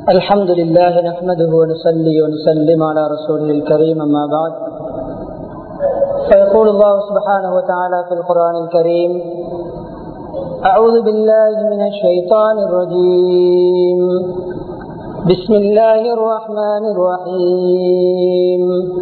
الحمد لله نحمده ونصلي ونسلم على رسوله الكريم أما بعد فيقول الله سبحانه وتعالى في القرآن الكريم أعوذ بالله من الشيطان الرجيم بسم الله الرحمن الرحيم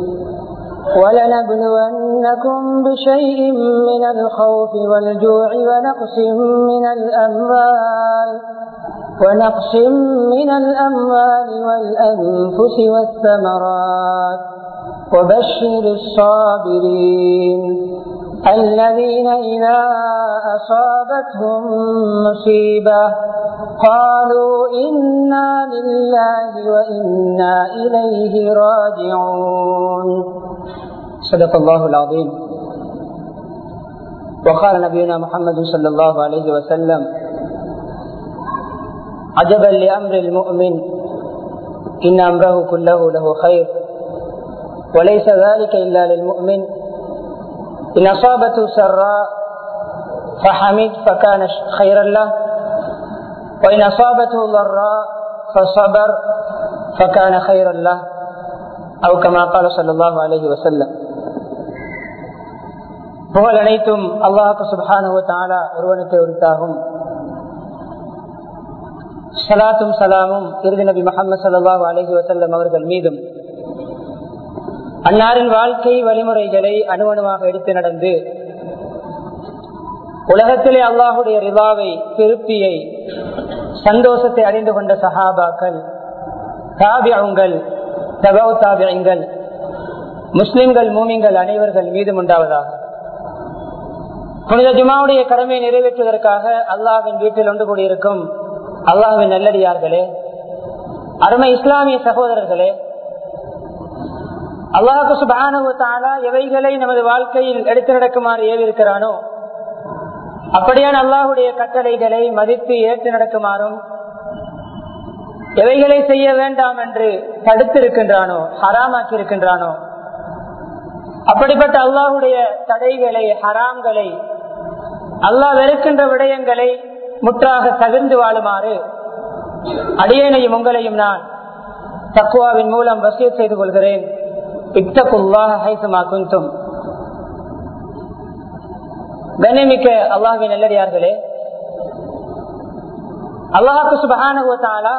ولنبلونكم بشيء من الخوف والجوع ونقص من الأموال ونقص من الأموال والأنفس والثمرات وبشر الصابرين الذين إذا أصابتهم مصيبة قالوا إنا لله وإنا إليه راجعون صدق الله العظيم وقال نبينا محمد صلى الله عليه وسلم عجبا لأمر المؤمن إن أمره كله له خير وليس ذلك إلا للمؤمن إن أصابته سراء فحمد فكان خيرا له وإن أصابته ضراء فصبر فكان خيرا له أو كما قال صلى الله عليه وسلم புகழ் அனைத்தும் அல்லாஹு சுபானுவ தாலா ஒருவனுக்கு உரித்தாகும் சலாத்தும் சலாமும் இறுதி நபி முகமது சல்லாஹூ அலஹி வசல்லம் அவர்கள் மீதும் அன்னாரின் வாழ்க்கை வழிமுறைகளை அணுவணுவாக எடுத்து நடந்து உலகத்திலே அல்லாஹுடைய ரிவாவை திருப்தியை சந்தோஷத்தை அடைந்து கொண்ட சஹாபாக்கள் தாபியங்கள் தபவு தாபியங்கள் முஸ்லிம்கள் மூமிங்கள் அனைவர்கள் மீதும் உண்டாவதாக புனித ஜுமாவுடைய கடமையை நிறைவேற்றுவதற்காக அல்லாஹின் வீட்டில் ஒன்று கூடியிருக்கும் அல்லாஹின் நல்லடியார்களே அருமை இஸ்லாமிய சகோதரர்களே அல்லாஹு சுபானுவத்தாலா எவைகளை நமது வாழ்க்கையில் எடுத்து நடக்குமாறு ஏவிருக்கிறானோ அப்படியான அல்லாஹுடைய கட்டளைகளை மதித்து ஏற்று நடக்குமாறும் எவைகளை செய்ய வேண்டாம் என்று தடுத்திருக்கின்றானோ ஹராமாக்கி இருக்கின்றானோ அப்படிப்பட்ட அல்லாஹுடைய தடைகளை ஹராம்களை அல்லாஹ் வெறுக்கின்ற விடயங்களை முற்றாக தகுந்து வாழுமாறு அடியேனையும் உங்களையும் நான் தக்குவாவின் மூலம் வசிய செய்து கொள்கிறேன் கண்ணிமிக்க அல்லாஹின் நல்லடியார்களே அல்லாஹாக்கு சுபகானுவத்தாலா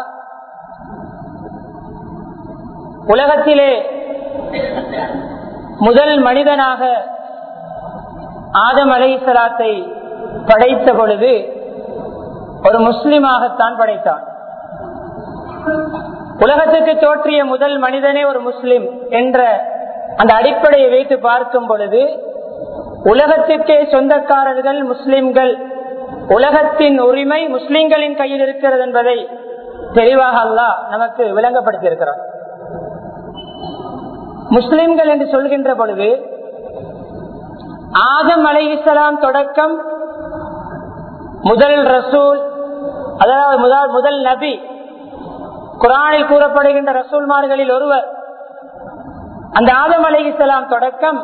உலகத்திலே முதல் மனிதனாக ஆதம் அலைசலாத்தை படைத்த பொழுது ஒரு முஸ்லிமாகத்தான் படைத்தான் உலகத்துக்கு தோற்றிய முதல் மனிதனே ஒரு முஸ்லிம் என்ற அந்த அடிப்படையை வைத்து பார்க்கும் பொழுது உலகத்திற்கே சொந்தக்காரர்கள் முஸ்லிம்கள் உலகத்தின் உரிமை முஸ்லிம்களின் கையில் இருக்கிறது என்பதை தெளிவாக அல்லா நமக்கு விளங்கப்படுத்தியிருக்கிறார் முஸ்லிம்கள் என்று சொல்கின்ற பொழுது ஆதம் அலை இஸ்லாம் தொடக்கம் முதல் ரசூல் அதாவது முதல் முதல் நபி குரானில் கூறப்படுகின்ற ரசூல்மார்களில் ஒருவர் அந்த ஆதம் அலை இஸ்லாம் தொடக்கம்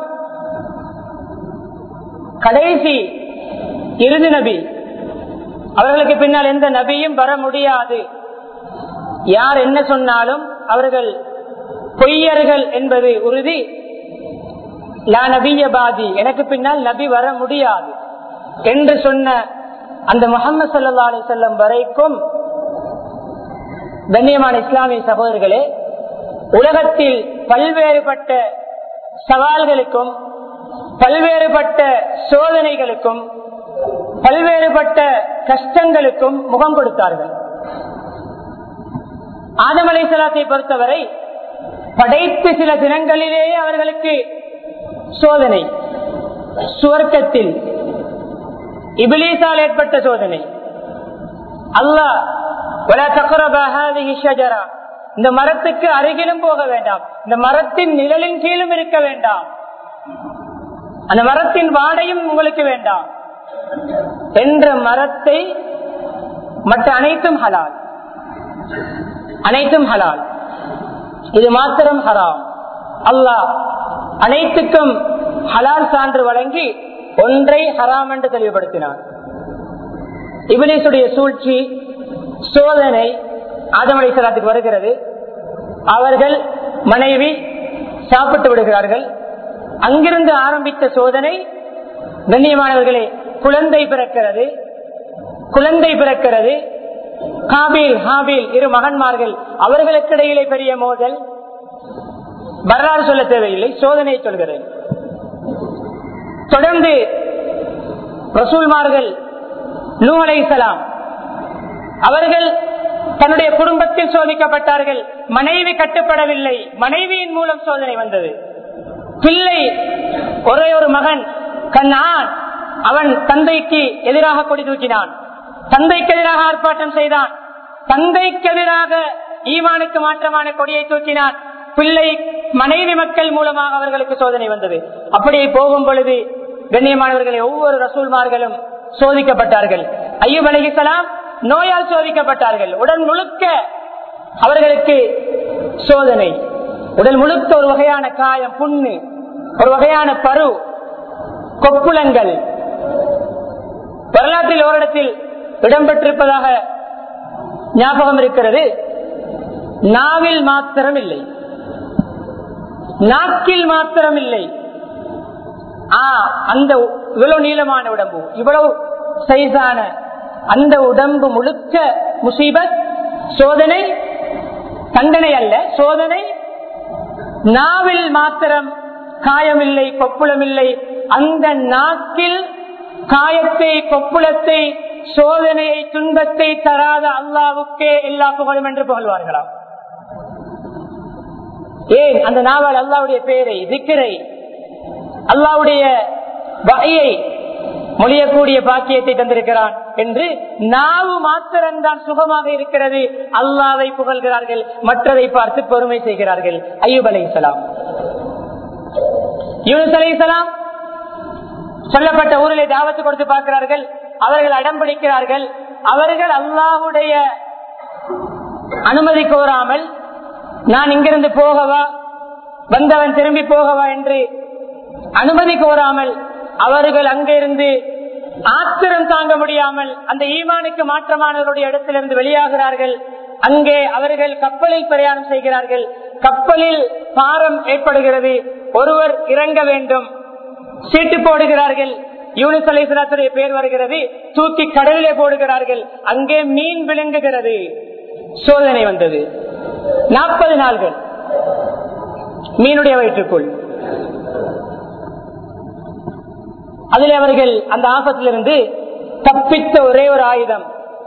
கடைசி இறுதி நபி அவர்களுக்கு பின்னால் எந்த நபியும் வர முடியாது யார் என்ன சொன்னாலும் அவர்கள் பொய்யர்கள் என்பது உறுதி லா நபிய பாதி எனக்கு பின்னால் நபி வர முடியாது என்று சொன்ன அந்த முகமது சல்லா அலி செல்லம் வரைக்கும் கண்ணியமான இஸ்லாமிய சகோதரர்களே உலகத்தில் பல்வேறுபட்ட சவால்களுக்கும் பல்வேறுபட்ட சோதனைகளுக்கும் பல்வேறுபட்ட கஷ்டங்களுக்கும் முகம் கொடுத்தார்கள் ஆதமலை சலாத்தை பொறுத்தவரை படைத்து சில தினங்களிலேயே அவர்களுக்கு சோதனை சுவர்க்கத்தில் இபிலீசால் ஏற்பட்ட சோதனை அல்லாஹ் இந்த மரத்துக்கு அருகிலும் போக வேண்டாம் இந்த மரத்தின் நிழலின் கீழும் இருக்க வேண்டாம் அந்த மரத்தின் வாடையும் உங்களுக்கு வேண்டாம் என்ற மரத்தை மற்ற அனைத்தும் ஹலால் அனைத்தும் ஹலால் இது மாத்திரம் ஹராம் அல்லாஹ் அனைத்துக்கும் ஹலால் சான்று வழங்கி ஒன்றை ஹராம் என்று தெளிவுபடுத்தினார் இபிலிசுடைய சூழ்ச்சி சோதனை ஆதம் அலைசலாத்துக்கு வருகிறது அவர்கள் மனைவி சாப்பிட்டு விடுகிறார்கள் அங்கிருந்து ஆரம்பித்த சோதனை கண்ணியமானவர்களே குழந்தை பிறக்கிறது குழந்தை பிறக்கிறது காபீல் ஹாபீல் இரு மகன்மார்கள் அவர்களுக்கு இடையிலே பெரிய மோதல் வரலாறு சொல்ல தேவையில்லை சோதனை சொல்கிறேன் தொடர்ந்து ரசூல்மார்கள் நூ அலைசலாம் அவர்கள் தன்னுடைய குடும்பத்தில் சோதிக்கப்பட்டார்கள் மனைவி கட்டுப்படவில்லை மனைவியின் மூலம் சோதனை வந்தது பிள்ளை ஒரே ஒரு மகன் கண்ணான் அவன் தந்தைக்கு எதிராக கொடி தூக்கினான் தந்தைக்கு எதிராக ஆர்ப்பாட்டம் செய்தான் தந்தைக்கு எதிராக ஈமானுக்கு மாற்றமான கொடியை தூக்கினான் பிள்ளை மனைவி மக்கள் மூலமாக அவர்களுக்கு சோதனை வந்தது அப்படியே போகும் பொழுது கண்ணியமானவர்களை ஒவ்வொரு ரசூல்மார்களும் சோதிக்கப்பட்டார்கள் ஐயூப் அலிசலாம் நோயால் சோதிக்கப்பட்டார்கள் உடல் முழுக்க அவர்களுக்கு சோதனை உடல் முழுக்க ஒரு வகையான காயம் புண்ணு ஒரு வகையான பரு கொப்புளங்கள் வரலாற்றில் ஓரிடத்தில் இடம்பெற்றிருப்பதாக ஞாபகம் இருக்கிறது நாவில் மாத்திரம் இல்லை நாக்கில் மாத்திரம் இல்லை அந்த இவ்வளவு நீளமான உடம்பு இவ்வளவு சைஸான அந்த உடம்பு முழுக்க முசீபத் சோதனை தண்டனை அல்ல சோதனை நாவில் மாத்திரம் காயமில்லை கொப்புளமில்லை அந்த நாக்கில் காயத்தை கொப்புளத்தை சோதனையை துன்பத்தை தராத அல்லாவுக்கே எல்லா புகழும் என்று புகழ்வார்களாம் ஏன் அந்த நாவல் அல்லாவுடைய பெயரை திக்கரை அல்லாவுடைய வகையை மொழியக்கூடிய பாக்கியத்தை தந்திருக்கிறான் என்று நாவு மாத்திரம்தான் சுகமாக இருக்கிறது அல்லாவை புகழ்கிறார்கள் மற்றதை பார்த்து பொறுமை செய்கிறார்கள் ஐயூப் அலை இஸ்லாம் யூனிஸ் அலை இஸ்லாம் சொல்லப்பட்ட ஊரிலே தாவத்து கொடுத்து பார்க்கிறார்கள் அவர்கள் அடம் பிடிக்கிறார்கள் அவர்கள் அல்லாவுடைய அனுமதி கோராமல் நான் இங்கிருந்து போகவா வந்தவன் திரும்பி போகவா என்று அனுமதி கோராமல் அவர்கள் அங்கிருந்து ஆத்திரம் தாங்க முடியாமல் அந்த ஈமானுக்கு மாற்றமானவருடைய இடத்திலிருந்து வெளியாகிறார்கள் அங்கே அவர்கள் கப்பலில் பிரயாணம் செய்கிறார்கள் கப்பலில் பாரம் ஏற்படுகிறது ஒருவர் இறங்க வேண்டும் சீட்டு போடுகிறார்கள் யூனிஸ் அலிசலாத்துடைய பேர் வருகிறது தூக்கி கடலிலே போடுகிறார்கள் அங்கே மீன் விழுங்குகிறது சோதனை வந்தது நாற்பது நாள்கள் மீனுடைய வயிற்றுக்குள் அதில் அவர்கள் அந்த ஆபத்திலிருந்து தப்பித்த ஒரே ஒரு ஆயுதம்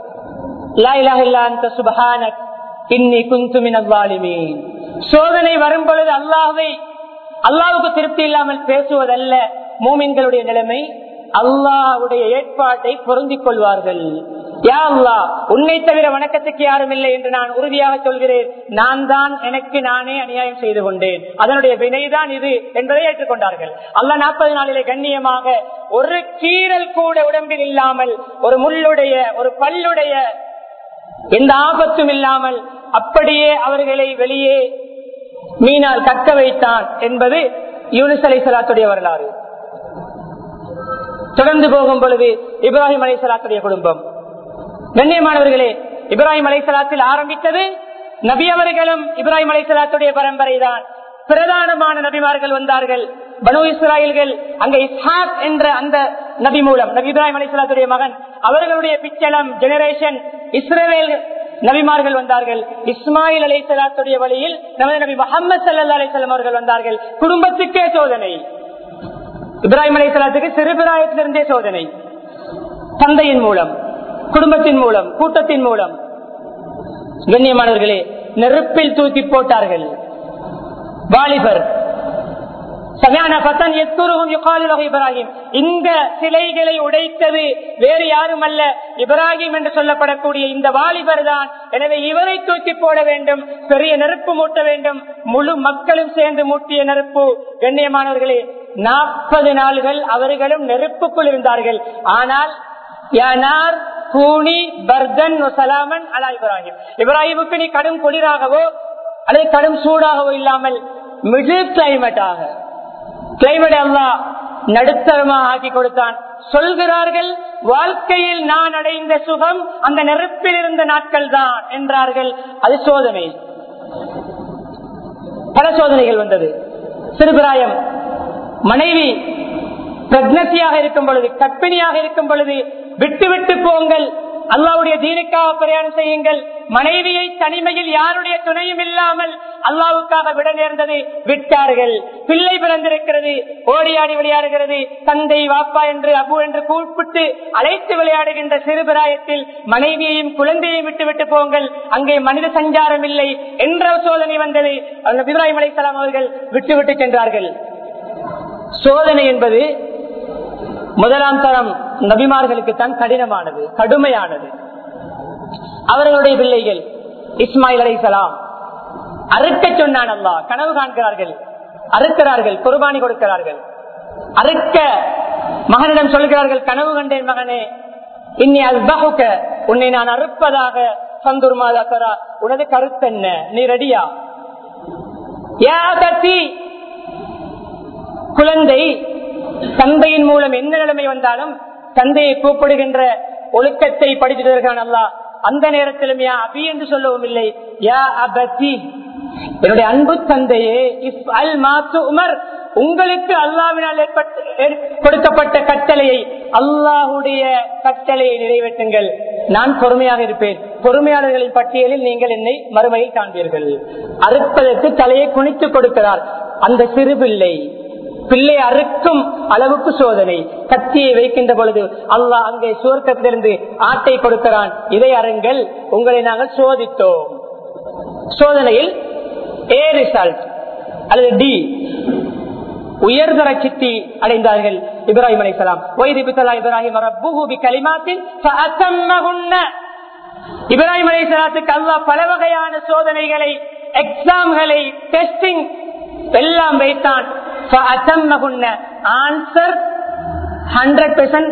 சோதனை வரும் பொழுது அல்லாஹை அல்லாவுக்கு திருப்தி இல்லாமல் பேசுவதல்ல மூமின்களுடைய நிலைமை அல்லாவுடைய ஏற்பாட்டை பொருந்திக் கொள்வார்கள் யா அல்லா உன்னை தவிர வணக்கத்துக்கு யாரும் இல்லை என்று நான் உறுதியாக சொல்கிறேன் நான் தான் எனக்கு நானே அநியாயம் செய்து கொண்டேன் அதனுடைய வினைதான் இது என்பதை ஏற்றுக்கொண்டார்கள் அல்ல நாற்பது நாளிலே கண்ணியமாக ஒரு கீரல் கூட உடம்பில் இல்லாமல் ஒரு முள்ளுடைய ஒரு பல்லுடைய எந்த ஆபத்தும் இல்லாமல் அப்படியே அவர்களை வெளியே மீனால் கக்க வைத்தான் என்பது யூனிஸ் அலை சலாத்துடைய வரலாறு தொடர்ந்து போகும் பொழுது இப்ராஹிம் அலை சலாத்துடைய குடும்பம் கண்ணியமானவர்களே இப்ராஹிம் அலைசலாத்தில் ஆரம்பித்தது நபி அவர்களும் இப்ராஹிம் அலைசலாத்துடைய பரம்பரை தான் பிரதானமான நபிமார்கள் வந்தார்கள் பனு இஸ்ராயல்கள் அங்க இஸ்ஹாக் என்ற அந்த நபி மூலம் நபி இப்ராஹிம் அலைசலாத்துடைய மகன் அவர்களுடைய பிச்சலம் ஜெனரேஷன் இஸ்ரேல் நபிமார்கள் வந்தார்கள் இஸ்மாயில் அலைசலாத்துடைய வழியில் நமது நபி முகமது சல்லா அலிசல்லாம் அவர்கள் வந்தார்கள் குடும்பத்துக்கே சோதனை இப்ராஹிம் அலைசலாத்துக்கு சிறுபிராயத்திலிருந்தே சோதனை தந்தையின் மூலம் குடும்பத்தின் மூலம் கூட்டத்தின் மூலம் கண்ணியமானவர்களே நெருப்பில் தூக்கி போட்டார்கள் வாலிபர் இப்ராஹிம் இந்த சிலைகளை உடைத்தது வேறு யாரும் அல்ல இப்ராஹிம் என்று சொல்லப்படக்கூடிய இந்த வாலிபர் தான் எனவே இவரை தூக்கி போட வேண்டும் பெரிய நெருப்பு மூட்ட வேண்டும் முழு மக்களும் சேர்ந்து மூட்டிய நெருப்பு கண்ணியமானவர்களே நாற்பது நாள்கள் அவர்களும் நெருப்புக்குள் இருந்தார்கள் ஆனால் யானார் கூனி பர்தன் சலாமன் அலா இப்ராஹிம் இப்ராஹிமுக்கு நீ கடும் குளிராகவோ அல்லது கடும் சூடாகவோ இல்லாமல் மிடில் கிளைமேட்டாக கிளைமேட் அல்லா நடுத்தரமாக ஆக்கி கொடுத்தான் சொல்கிறார்கள் வாழ்க்கையில் நான் அடைந்த சுகம் அந்த நெருப்பில் இருந்த நாட்கள் தான் என்றார்கள் அது சோதனை பல சோதனைகள் வந்தது சிறுபிராயம் மனைவி பிரக்னசியாக இருக்கும் பொழுது கற்பிணியாக இருக்கும் பொழுது விட்டு விட்டு போங்கள் அல்லாவுடைய தீனுக்காக பிரயாணம் செய்யுங்கள் மனைவியை தனிமையில் யாருடைய துணையும் இல்லாமல் அல்லாவுக்காக விட நேர்ந்தது விட்டார்கள் பிள்ளை பிறந்திருக்கிறது ஓடியாடி விளையாடுகிறது தந்தை வாப்பா என்று அபு என்று கூப்பிட்டு அழைத்து விளையாடுகின்ற சிறுபிராயத்தில் மனைவியையும் குழந்தையையும் விட்டு விட்டு போங்கள் அங்கே மனித சஞ்சாரம் இல்லை என்ற சோதனை வந்தது அந்த இப்ராஹிம் அலைசலாம் அவர்கள் விட்டு விட்டு சென்றார்கள் சோதனை என்பது முதலாம் தரம் நபிமார்களுக்கு தான் கடினமானது கடுமையானது அவர்களுடைய பிள்ளைகள் இஸ்மாயில் அலைசலாம் அறுக்க சொன்னான் அல்லா கனவு காண்கிறார்கள் அறுக்கிறார்கள் குர்பானி கொடுக்கிறார்கள் அறுக்க மகனிடம் சொல்கிறார்கள் கனவு கண்டேன் மகனே இன்னி அல்பகுக்க உன்னை நான் அறுப்பதாக சந்துர் மாதாக்கரா உனது கருத்தென்ன நீ ரெடியா குழந்தை தந்தையின் மூலம் என்ன நிலைமை வந்தாலும் தந்தையை கூப்பிடுகின்ற ஒழுக்கத்தை படித்துகிறான் அல்லா அந்த நேரத்திலும் யா அபி என்று சொல்லவும் இல்லை யா அபதி என்னுடைய அன்பு தந்தையே இஃப் அல் மாத்து உமர் உங்களுக்கு அல்லாவினால் கொடுக்கப்பட்ட கட்டளையை அல்லாஹுடைய கட்டளையை நிறைவேற்றுங்கள் நான் பொறுமையாக இருப்பேன் பொறுமையாளர்களின் பட்டியலில் நீங்கள் என்னை மறுமையில் காண்பீர்கள் அறுப்பதற்கு தலையை குனித்து கொடுக்கிறார் அந்த சிறு பிள்ளை பிள்ளை அறுக்கும் அளவுக்கு சோதனை கத்தியை வைக்கின்ற பொழுது அல்லாஹ் அங்கே சுவர்க்கத்திலிருந்து ஆட்டை கொடுக்கிறான் இதை அருங்கள் உங்களை நாங்கள் சோதித்தோம் சோதனையில் ஏ ரிசல்ட் அல்லது டி உயர்தர சித்தி அடைந்தார்கள் இப்ராஹிம் அலைசலாம் இப்ராஹிம் கலிமாத்தின் இப்ராஹிம் அலைசலாத்துக்கு அல்லா பல வகையான சோதனைகளை எக்ஸாம்களை டெஸ்டிங் எல்லாம் வைத்தான் ஆன்சர் ஹண்ட்ரட் பெர்சன்ட்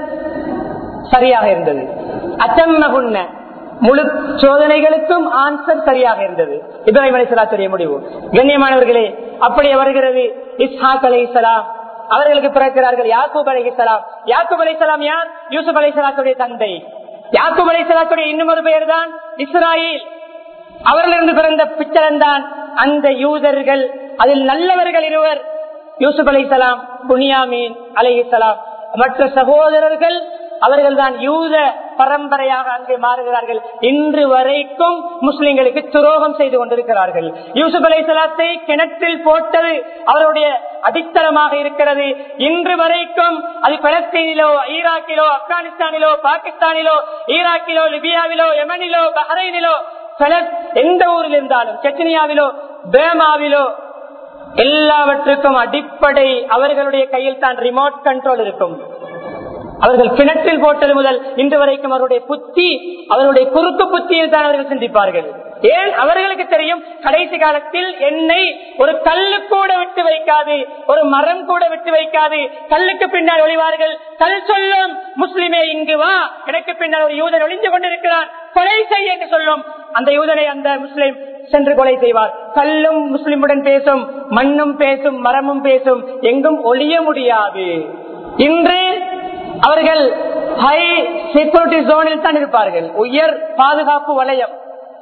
சரியாக இருந்தது அச்சம்மகுன்ன முழு சோதனைகளுக்கும் ஆன்சர் சரியாக இருந்தது இப்ராஹிம் அலிசலாத்துடைய முடிவு கண்ணியமானவர்களே அப்படியே வருகிறது இஸ்ஹாக் அலி இஸ்லாம் அவர்களுக்கு பிறக்கிறார்கள் யாக்கூப் அலி இஸ்லாம் யாக்கூப் அலி இஸ்லாம் யார் யூசுப் அலி சலாத்துடைய தந்தை யாக்கூப் அலி சலாத்துடைய இன்னும் ஒரு பெயர் தான் இஸ்ராயில் அவர்களிருந்து பிறந்த பிச்சரன் தான் அந்த யூதர்கள் அதில் நல்லவர்கள் இருவர் யூசுப் அலை சலாம் புனியாமீன் அலை சலாம் மற்ற சகோதரர்கள் அவர்கள் தான் யூத பரம்பரையாக அங்கே மாறுகிறார்கள் இன்று வரைக்கும் முஸ்லிம்களுக்கு துரோகம் செய்து கொண்டிருக்கிறார்கள் யூசுப் அலை சலாத்தை கிணற்றில் போட்டது அவருடைய அடித்தளமாக இருக்கிறது இன்று வரைக்கும் அது பலஸ்தீனிலோ ஈராக்கிலோ ஆப்கானிஸ்தானிலோ பாகிஸ்தானிலோ ஈராக்கிலோ லிபியாவிலோ யமனிலோ பஹ்ரைனிலோ எந்த ஊரில் இருந்தாலும் செச்சனியாவிலோ பேமாவிலோ எல்லாவற்றுக்கும் அடிப்படை அவர்களுடைய கையில் தான் ரிமோட் கண்ட்ரோல் இருக்கும் அவர்கள் கிணற்றில் போட்டது முதல் இன்று வரைக்கும் அவருடைய புத்தி அவருடைய குறுக்கு புத்தியை தான் அவர்கள் சிந்திப்பார்கள் ஏன் அவர்களுக்கு தெரியும் கடைசி காலத்தில் என்னை ஒரு கல்லு கூட விட்டு வைக்காது ஒரு மரம் கூட விட்டு வைக்காது கல்லுக்கு பின்னால் ஒளிவார்கள் கல் சொல்லும் முஸ்லிமே இங்கு வா எனக்கு பின்னால் ஒரு யூதன் ஒளிந்து கொண்டிருக்கிறான் கொலை செய்ய என்று சொல்லும் அந்த யூதனை அந்த முஸ்லிம் சென்று கொலை செய்வார் கல்லும் முஸ்லிமுடன் பேசும் மண்ணும் பேசும் மரமும் பேசும் எங்கும் ஒளிய முடியாது இன்று அவர்கள் ஹை செக்யூரிட்டி ஜோனில் தான் இருப்பார்கள் உயர் பாதுகாப்பு வலயம்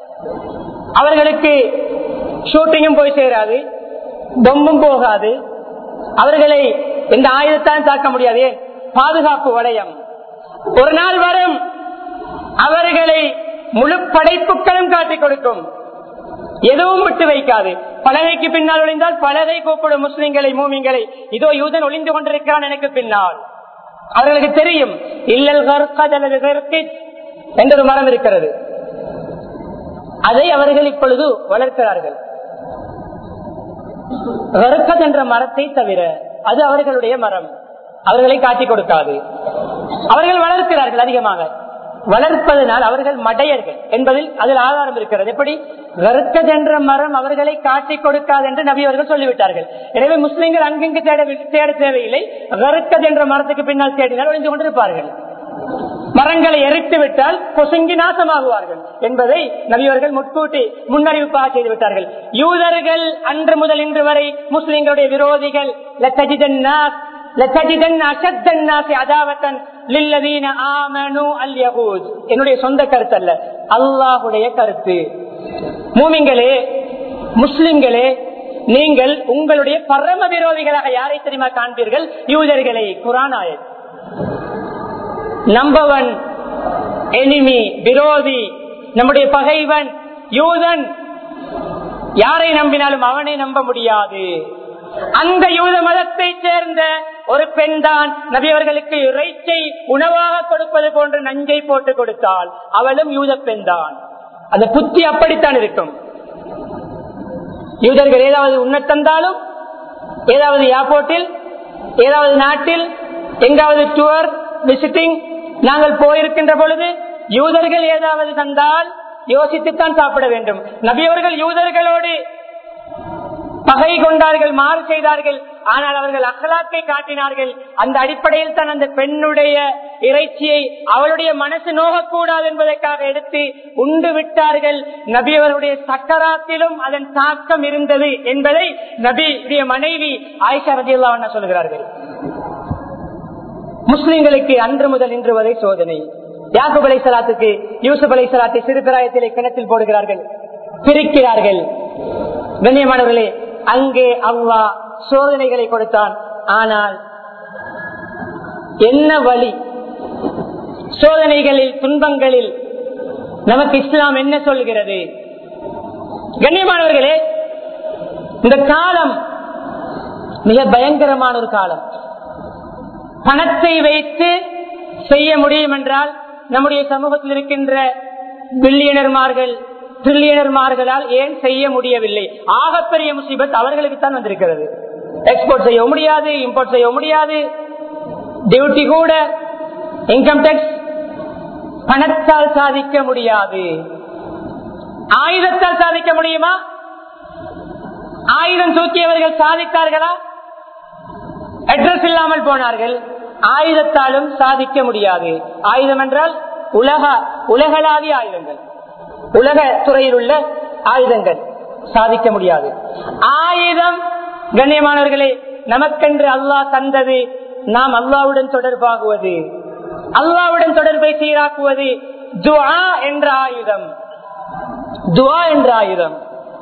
அவர்களுக்கு ஷூட்டிங்கும் போய் சேராது பொம்பும் போகாது அவர்களை இந்த ஆயுதத்தான் தாக்க முடியாது பாதுகாப்பு வலயம் ஒரு நாள் வரும் அவர்களை முழு படைப்புகளும் காட்டிக் கொடுக்கும் எதுவும் விட்டு வைக்காது பலகைக்கு பின்னால் ஒளிந்தால் பலகை கூப்பிடும் முஸ்லிம்களை மூமிங்களை இதோ யூதன் ஒளிந்து கொண்டிருக்கிறான் எனக்கு பின்னால் அவர்களுக்கு தெரியும் இல்லல் என்ற ஒரு மரம் இருக்கிறது அதை அவர்கள் இப்பொழுது வளர்க்கிறார்கள் கருக்கத் என்ற மரத்தை தவிர அது அவர்களுடைய மரம் அவர்களை காட்டிக் கொடுக்காது அவர்கள் வளர்க்கிறார்கள் அதிகமாக வளர்ப்பதனால் அவர்கள் மடையர்கள் என்பதில் அதில் ஆதாரம் இருக்கிறது எப்படி கருக்கத் என்ற மரம் அவர்களை காட்டிக் கொடுக்காது என்று நபி அவர்கள் சொல்லிவிட்டார்கள் எனவே முஸ்லிம்கள் அங்கிங்கு தேட தேட தேவையில்லை கருக்கத் என்ற மரத்துக்கு பின்னால் தேடினால் ஒழிந்து கொண்டிருப்பார்கள் மரங்களை எரித்து விட்டால் பொசுங்கி நாசமாகுவார்கள் என்பதை நபியவர்கள் முட்கூட்டி முன்னறிவிப்பாக செய்து விட்டார்கள் யூதர்கள் அன்று முதல் இன்று வரை முஸ்லிம்களுடைய விரோதிகள் என்னுடைய சொந்த கருத்து அல்ல அல்லாஹுடைய கருத்து மூமிங்களே முஸ்லிம்களே நீங்கள் உங்களுடைய பரம விரோதிகளாக யாரை தெரியுமா காண்பீர்கள் யூதர்களை குரானாய நம்பவன் எனிமி விரோதி நம்முடைய பகைவன் யூதன் யாரை நம்பினாலும் அவனை நம்ப முடியாது அந்த யூத மதத்தை சேர்ந்த ஒரு பெண் தான் நபி அவர்களுக்கு இறைச்சை உணவாக கொடுப்பது போன்று நஞ்சை போட்டு கொடுத்தால் அவளும் யூத பெண் தான் அந்த புத்தி அப்படித்தான் இருக்கும் யூதர்கள் ஏதாவது உண்ண தந்தாலும் ஏதாவது ஏர்போர்ட்டில் ஏதாவது நாட்டில் எங்காவது டூர் விசிட்டிங் நாங்கள் போயிருக்கின்ற பொழுது யூதர்கள் ஏதாவது தந்தால் யோசித்துத்தான் சாப்பிட வேண்டும் நபியவர்கள் யூதர்களோடு பகை கொண்டார்கள் மாறு செய்தார்கள் ஆனால் அவர்கள் அகலாக்கை காட்டினார்கள் அந்த அடிப்படையில் தான் அந்த பெண்ணுடைய இறைச்சியை அவளுடைய மனசு நோகக்கூடாது என்பதற்காக எடுத்து உண்டு விட்டார்கள் நபி அவருடைய சக்கராத்திலும் அதன் தாக்கம் இருந்தது என்பதை நபியுடைய மனைவி ஆயிஷா ரஜில்லா சொல்கிறார்கள் முஸ்லிம்களுக்கு அன்று முதல் இன்று வரை சோதனை யாக்குப் அலை சலாத்துக்கு யூசுப் அலை சலாத்தை சிறுபிராயத்திலே கிணத்தில் போடுகிறார்கள் பிரிக்கிறார்கள் கண்ணியமானவர்களே அங்கே அவ்வா சோதனைகளை கொடுத்தான் ஆனால் என்ன வழி சோதனைகளில் துன்பங்களில் நமக்கு இஸ்லாம் என்ன சொல்கிறது கண்ணியமானவர்களே இந்த காலம் மிக பயங்கரமான ஒரு காலம் பணத்தை வைத்து செய்ய முடியும் என்றால் நம்முடைய சமூகத்தில் இருக்கின்ற பில்லியனர்மார்கள் ட்ரில்லியனர்மார்களால் ஏன் செய்ய முடியவில்லை ஆகப்பெரிய முசிபத் அவர்களுக்கு தான் வந்திருக்கிறது எக்ஸ்போர்ட் செய்ய முடியாது இம்போர்ட் செய்ய முடியாது டியூட்டி கூட இன்கம் டேக்ஸ் பணத்தால் சாதிக்க முடியாது ஆயுதத்தால் சாதிக்க முடியுமா ஆயுதம் தூக்கியவர்கள் சாதித்தார்களா அட்ரஸ் இல்லாமல் போனார்கள் ஆயுதத்தாலும் சாதிக்க முடியாது ஆயுதம் என்றால் உலக உலகளாவிய ஆயுதங்கள் உலக துறையில் உள்ள ஆயுதங்கள் சாதிக்க முடியாது ஆயுதம் கண்ணியமானவர்களே நமக்கென்று அல்லாஹ் தந்தது நாம் அல்லாவுடன் தொடர்பாகுவது அல்லாவுடன் தொடர்பை சீராக்குவது துவா என்ற ஆயுதம் துவா என்ற ஆயுதம்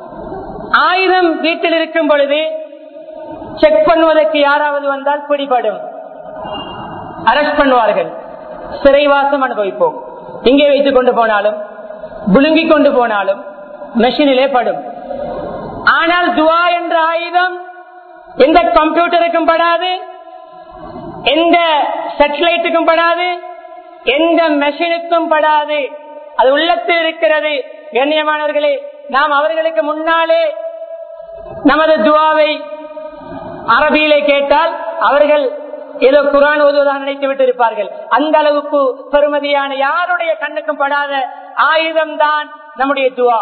ஆயுதம் வீட்டில் இருக்கும் பொழுது செக் பண்ணுவதற்கு யாராவது வந்தால் பிடிபடும் அரெஸ்ட் பண்ணுவார்கள் சிறைவாசம் அனுபவிப்போம் இங்கே வைத்துக் கொண்டு போனாலும் புழுங்கிக் கொண்டு போனாலும் மெஷினிலே படும் ஆனால் துவா என்ற ஆயுதம் எந்த கம்ப்யூட்டருக்கும் படாது எந்த சேட்டலைட்டுக்கும் படாது எந்த மெஷினுக்கும் படாது அது உள்ளத்தில் இருக்கிறது கண்ணியமானவர்களே நாம் அவர்களுக்கு முன்னாலே நமது துவாவை அரபியிலே கேட்டால் அவர்கள் ஏதோ குரான் ஓதுவதாக நினைத்து விட்டு இருப்பார்கள் அந்த அளவுக்கு பெருமதியான யாருடைய கண்ணுக்கும் படாத ஆயுதம் தான் நம்முடைய துவா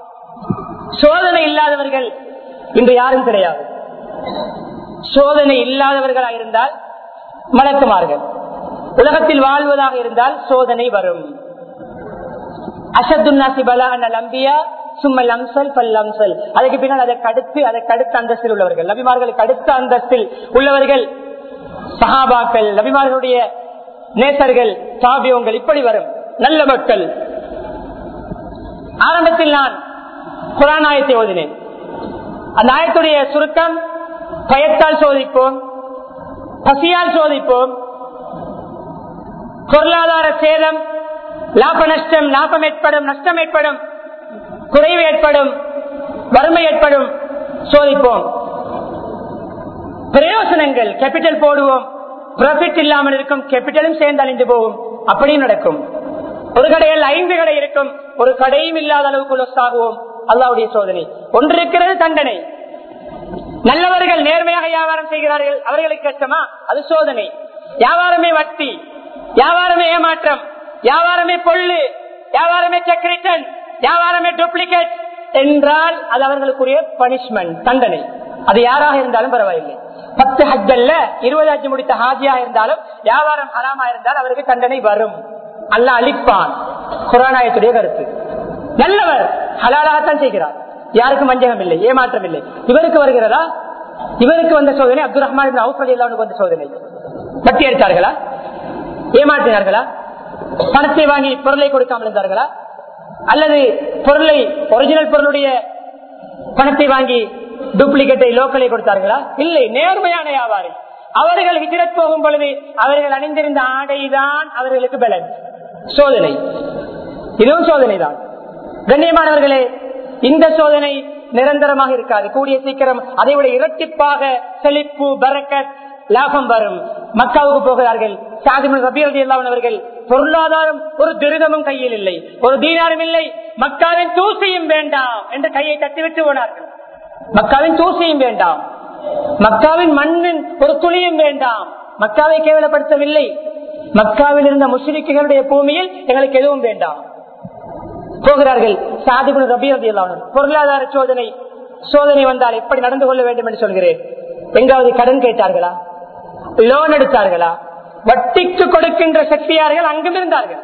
சோதனை இல்லாதவர்கள் இன்று யாரும் கிடையாது சோதனை இல்லாதவர்களாக இருந்தால் மலக்குமார்கள் உலகத்தில் வாழ்வதாக இருந்தால் சோதனை வரும் அசத்துன்னாசி பலா அம்பியா சும்மல் அம்சல் பல் அம்சல் அதுக்கு பின்னால் அதற்கு அடுத்து அதற்கு அடுத்த அந்தஸ்தில் உள்ளவர்கள் நபிமார்களுக்கு அடுத்த அந்தஸ்தில் உள்ளவர்கள் சஹாபாக்கள் நபிமார்களுடைய நேசர்கள் சாபியங்கள் இப்படி வரும் நல்ல மக்கள் ஆரம்பத்தில் நான் குரான் ஆயத்தை ஓதினேன் அந்த ஆயத்துடைய சுருக்கம் பயத்தால் சோதிப்போம் பசியால் சோதிப்போம் பொருளாதார சேதம் லாப நஷ்டம் லாபம் ஏற்படும் நஷ்டம் ஏற்படும் குறைவு ஏற்படும் வறுமை ஏற்படும் சோதிப்போம் பிரயோசனங்கள் கேபிட்டல் போடுவோம் ப்ராஃபிட் இல்லாமல் இருக்கும் கேபிட்டலும் சேர்ந்து அழிந்து போகும் அப்படியும் நடக்கும் ஒரு கடையில் ஐந்து கடை இருக்கும் ஒரு கடையும் இல்லாத அளவுக்கு லொஸ் ஆகுவோம் அல்லாவுடைய சோதனை ஒன்று இருக்கிறது தண்டனை நல்லவர்கள் நேர்மையாக வியாபாரம் செய்கிறார்கள் அவர்களுக்கு கஷ்டமா அது சோதனை வியாபாரமே வட்டி வியாபாரமே ஏமாற்றம் வியாபாரமே பொல்லு வியாபாரமே செக் ரிட்டன் வியாபாரமே டூப்ளிகேட் என்றால் அது அவர்களுக்குரிய பனிஷ்மெண்ட் தண்டனை அது யாராக இருந்தாலும் பரவாயில்லை பத்து ஹஜ்ஜல்ல இருபது ஹஜ் முடித்த ஹாஜியா இருந்தாலும் வியாபாரம் ஹராமா இருந்தால் அவருக்கு தண்டனை வரும் அல்ல அழிப்பான் குரானாயத்துடைய கருத்து நல்லவர் ஹலாலாகத்தான் செய்கிறார் யாருக்கும் வஞ்சகம் இல்லை ஏமாற்றம் இல்லை இவருக்கு வருகிறதா இவருக்கு வந்த சோதனை அப்துல் ரஹ்மான் அவுஃப் அலி அல்லாவுக்கு வந்த சோதனை வட்டி எடுத்தார்களா ஏமாற்றினார்களா பணத்தை வாங்கி பொருளை கொடுக்காமல் இருந்தார்களா அல்லது பொருளை ஒரிஜினல் பொருளுடைய பணத்தை வாங்கி டூப்ளிகேட்டை லோக்கலை கொடுத்தார்களா இல்லை நேர்மையான வியாபாரி அவர்கள் ஹிஜரத் போகும் பொழுது அவர்கள் அணிந்திருந்த ஆடைதான் அவர்களுக்கு பலன் சோதனை இதுவும் சோதனை தான் கண்ணியமானவர்களே இந்த சோதனை நிரந்தரமாக இருக்காது கூடிய சீக்கிரம் அதை விட இரட்டிப்பாக செழிப்பு பரக்கத் லாபம் வரும் மக்காவுக்கு போகிறார்கள் சாதிமன் ரபீரதி அவர்கள் பொருளாதாரம் ஒரு துரிதமும் கையில் இல்லை ஒரு தீனாரும் இல்லை மக்காவின் தூசியும் வேண்டாம் என்று கையை தட்டிவிட்டு போனார்கள் மக்காவின் தூசியும் வேண்டாம் மக்காவின் மண்ணின் ஒரு துளியும் வேண்டாம் மக்காவை கேவலப்படுத்தவில்லை மக்காவில் இருந்த முஸ்லிக்குகளுடைய பூமியில் எங்களுக்கு எதுவும் வேண்டாம் போகிறார்கள் சாதிபுன் ரபீரதி பொருளாதார சோதனை சோதனை வந்தால் எப்படி நடந்து கொள்ள வேண்டும் என்று சொல்கிறேன் எங்காவது கடன் கேட்டார்களா லோன் எடுத்தார்களா வட்டிக்கு கொடுக்கின்ற சக்தியார்கள் அங்கும் இருந்தார்கள்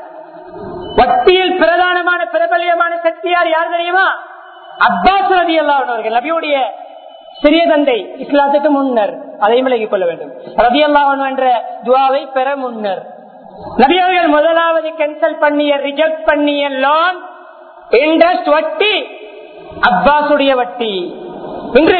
வட்டியில் பிரதானமான பிரபலியமான சக்தியார் யார் தெரியுமா அப்பாஸ் ரதி அல்லாவர்கள் நபியுடைய சிறிய தந்தை இஸ்லாத்துக்கு முன்னர் அதையும் விலகிக் கொள்ள வேண்டும் ரபி அல்லாவன் என்ற துவாவை பெற முன்னர் நபியவர்கள் முதலாவது கேன்சல் பண்ணிய ரிஜெக்ட் பண்ணிய லோன் இன்ட்ரெஸ்ட் வட்டி அப்பாசுடைய வட்டி இன்று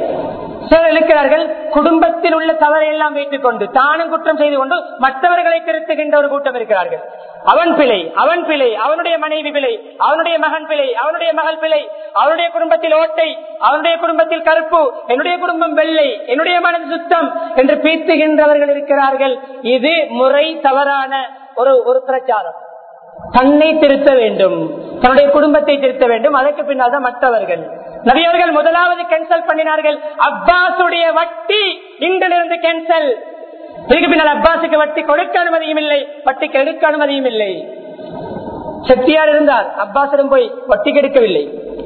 சிலர் இருக்கிறார்கள் குடும்பத்தில் உள்ள தவறை எல்லாம் வைத்துக் கொண்டு தானும் குற்றம் செய்து கொண்டு மற்றவர்களை திருத்துகின்ற ஒரு கூட்டம் இருக்கிறார்கள் அவன் பிழை அவன் பிழை அவனுடைய மனைவி பிழை அவனுடைய மகன் பிழை அவனுடைய மகள் பிழை அவனுடைய குடும்பத்தில் ஓட்டை அவனுடைய குடும்பத்தில் கருப்பு என்னுடைய குடும்பம் வெள்ளை என்னுடைய மனது சுத்தம் என்று பீத்துகின்றவர்கள் இருக்கிறார்கள் இது முறை தவறான ஒரு ஒரு பிரச்சாரம் தன்னை திருத்த வேண்டும் தன்னுடைய குடும்பத்தை திருத்த வேண்டும் அதற்கு பின்னால் தான் மற்றவர்கள் நபியவர்கள் முதலாவது கேன்சல் பண்ணினார்கள் அப்பாசுடைய வட்டி இங்கிலிருந்து கேன்சல் இதுக்கு பின்னால் அப்பாசுக்கு வட்டி கொடுக்க அனுமதியும் இல்லை வட்டிக்கு எடுக்க அனுமதியும் இல்லை சக்தியார் இருந்தார் அப்பாசிடம் போய் வட்டி கெடுக்கவில்லை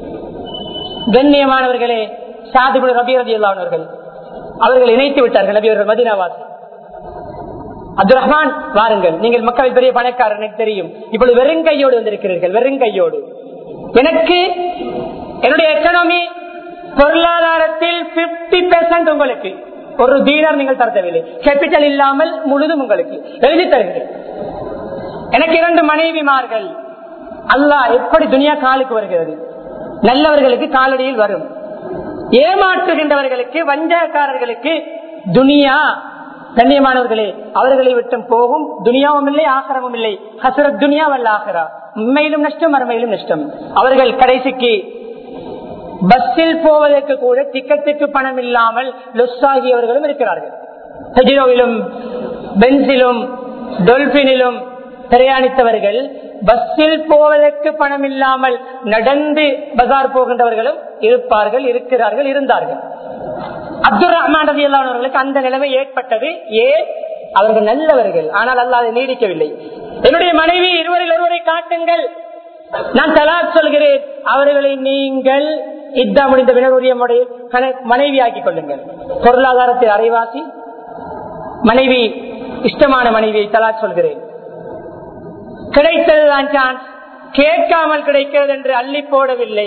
கண்ணியமானவர்களே சாதிபுல் ரபி ரதி அவர்கள் அவர்கள் இணைத்து விட்டார்கள் நபி அவர்கள் மதினாவாசி அப்துல் ரஹ்மான் வாருங்கள் நீங்கள் மக்கள் பெரிய பணக்காரர் எனக்கு தெரியும் இப்பொழுது வெறுங்கையோடு வந்திருக்கிறீர்கள் வெறுங்கையோடு எனக்கு என்னுடைய எக்கனாமி பொருளாதாரத்தில் பிப்டி பெர்சன்ட் உங்களுக்கு ஒரு தீனர் நீங்கள் தர தேவையில்லை கேபிட்டல் இல்லாமல் முழுதும் உங்களுக்கு எழுதி தருகிறேன் எனக்கு இரண்டு மனைவிமார்கள் அல்லாஹ் எப்படி துனியா காலுக்கு வருகிறது நல்லவர்களுக்கு காலடியில் வரும் ஏமாற்றுகின்றவர்களுக்கு வஞ்சகக்காரர்களுக்கு துனியா கண்ணியமானவர்களே அவர்களை விட்டும் போகும் துனியாவும் இல்லை ஆகரமும் இல்லை ஹசரத் துனியா வல்ல ஆகரா உண்மையிலும் நஷ்டம் மறுமையிலும் நஷ்டம் அவர்கள் கடைசிக்கு பஸ்ஸில் போவதற்கு கூட டிக்கெட்டுக்கு பணம் இல்லாமல் லொஸ் ஆகியவர்களும் இருக்கிறார்கள் ஹெஜிரோவிலும் பென்சிலும் டொல்பினிலும் பிரயாணித்தவர்கள் பஸ்ஸில் போவதற்கு பணம் இல்லாமல் நடந்து பஜார் போகின்றவர்களும் இருப்பார்கள் இருக்கிறார்கள் இருந்தார்கள் அப்துல் ரஹ்மான் ரதி அவர்களுக்கு அந்த நிலைமை ஏற்பட்டது ஏன் அவர்கள் நல்லவர்கள் ஆனால் அல்ல அதை நீடிக்கவில்லை என்னுடைய மனைவி இருவரில் ஒருவரை காட்டுங்கள் நான் தலாக் சொல்கிறேன் அவர்களை நீங்கள் இதா முடிந்த வினருடைய மனைவி ஆக்கிக் கொள்ளுங்கள் பொருளாதாரத்தில் அரைவாசி மனைவி இஷ்டமான மனைவியை தலாக் சொல்கிறேன் கிடைத்ததுதான் சான்ஸ் கேட்காமல் கிடைக்கிறது என்று அள்ளி போடவில்லை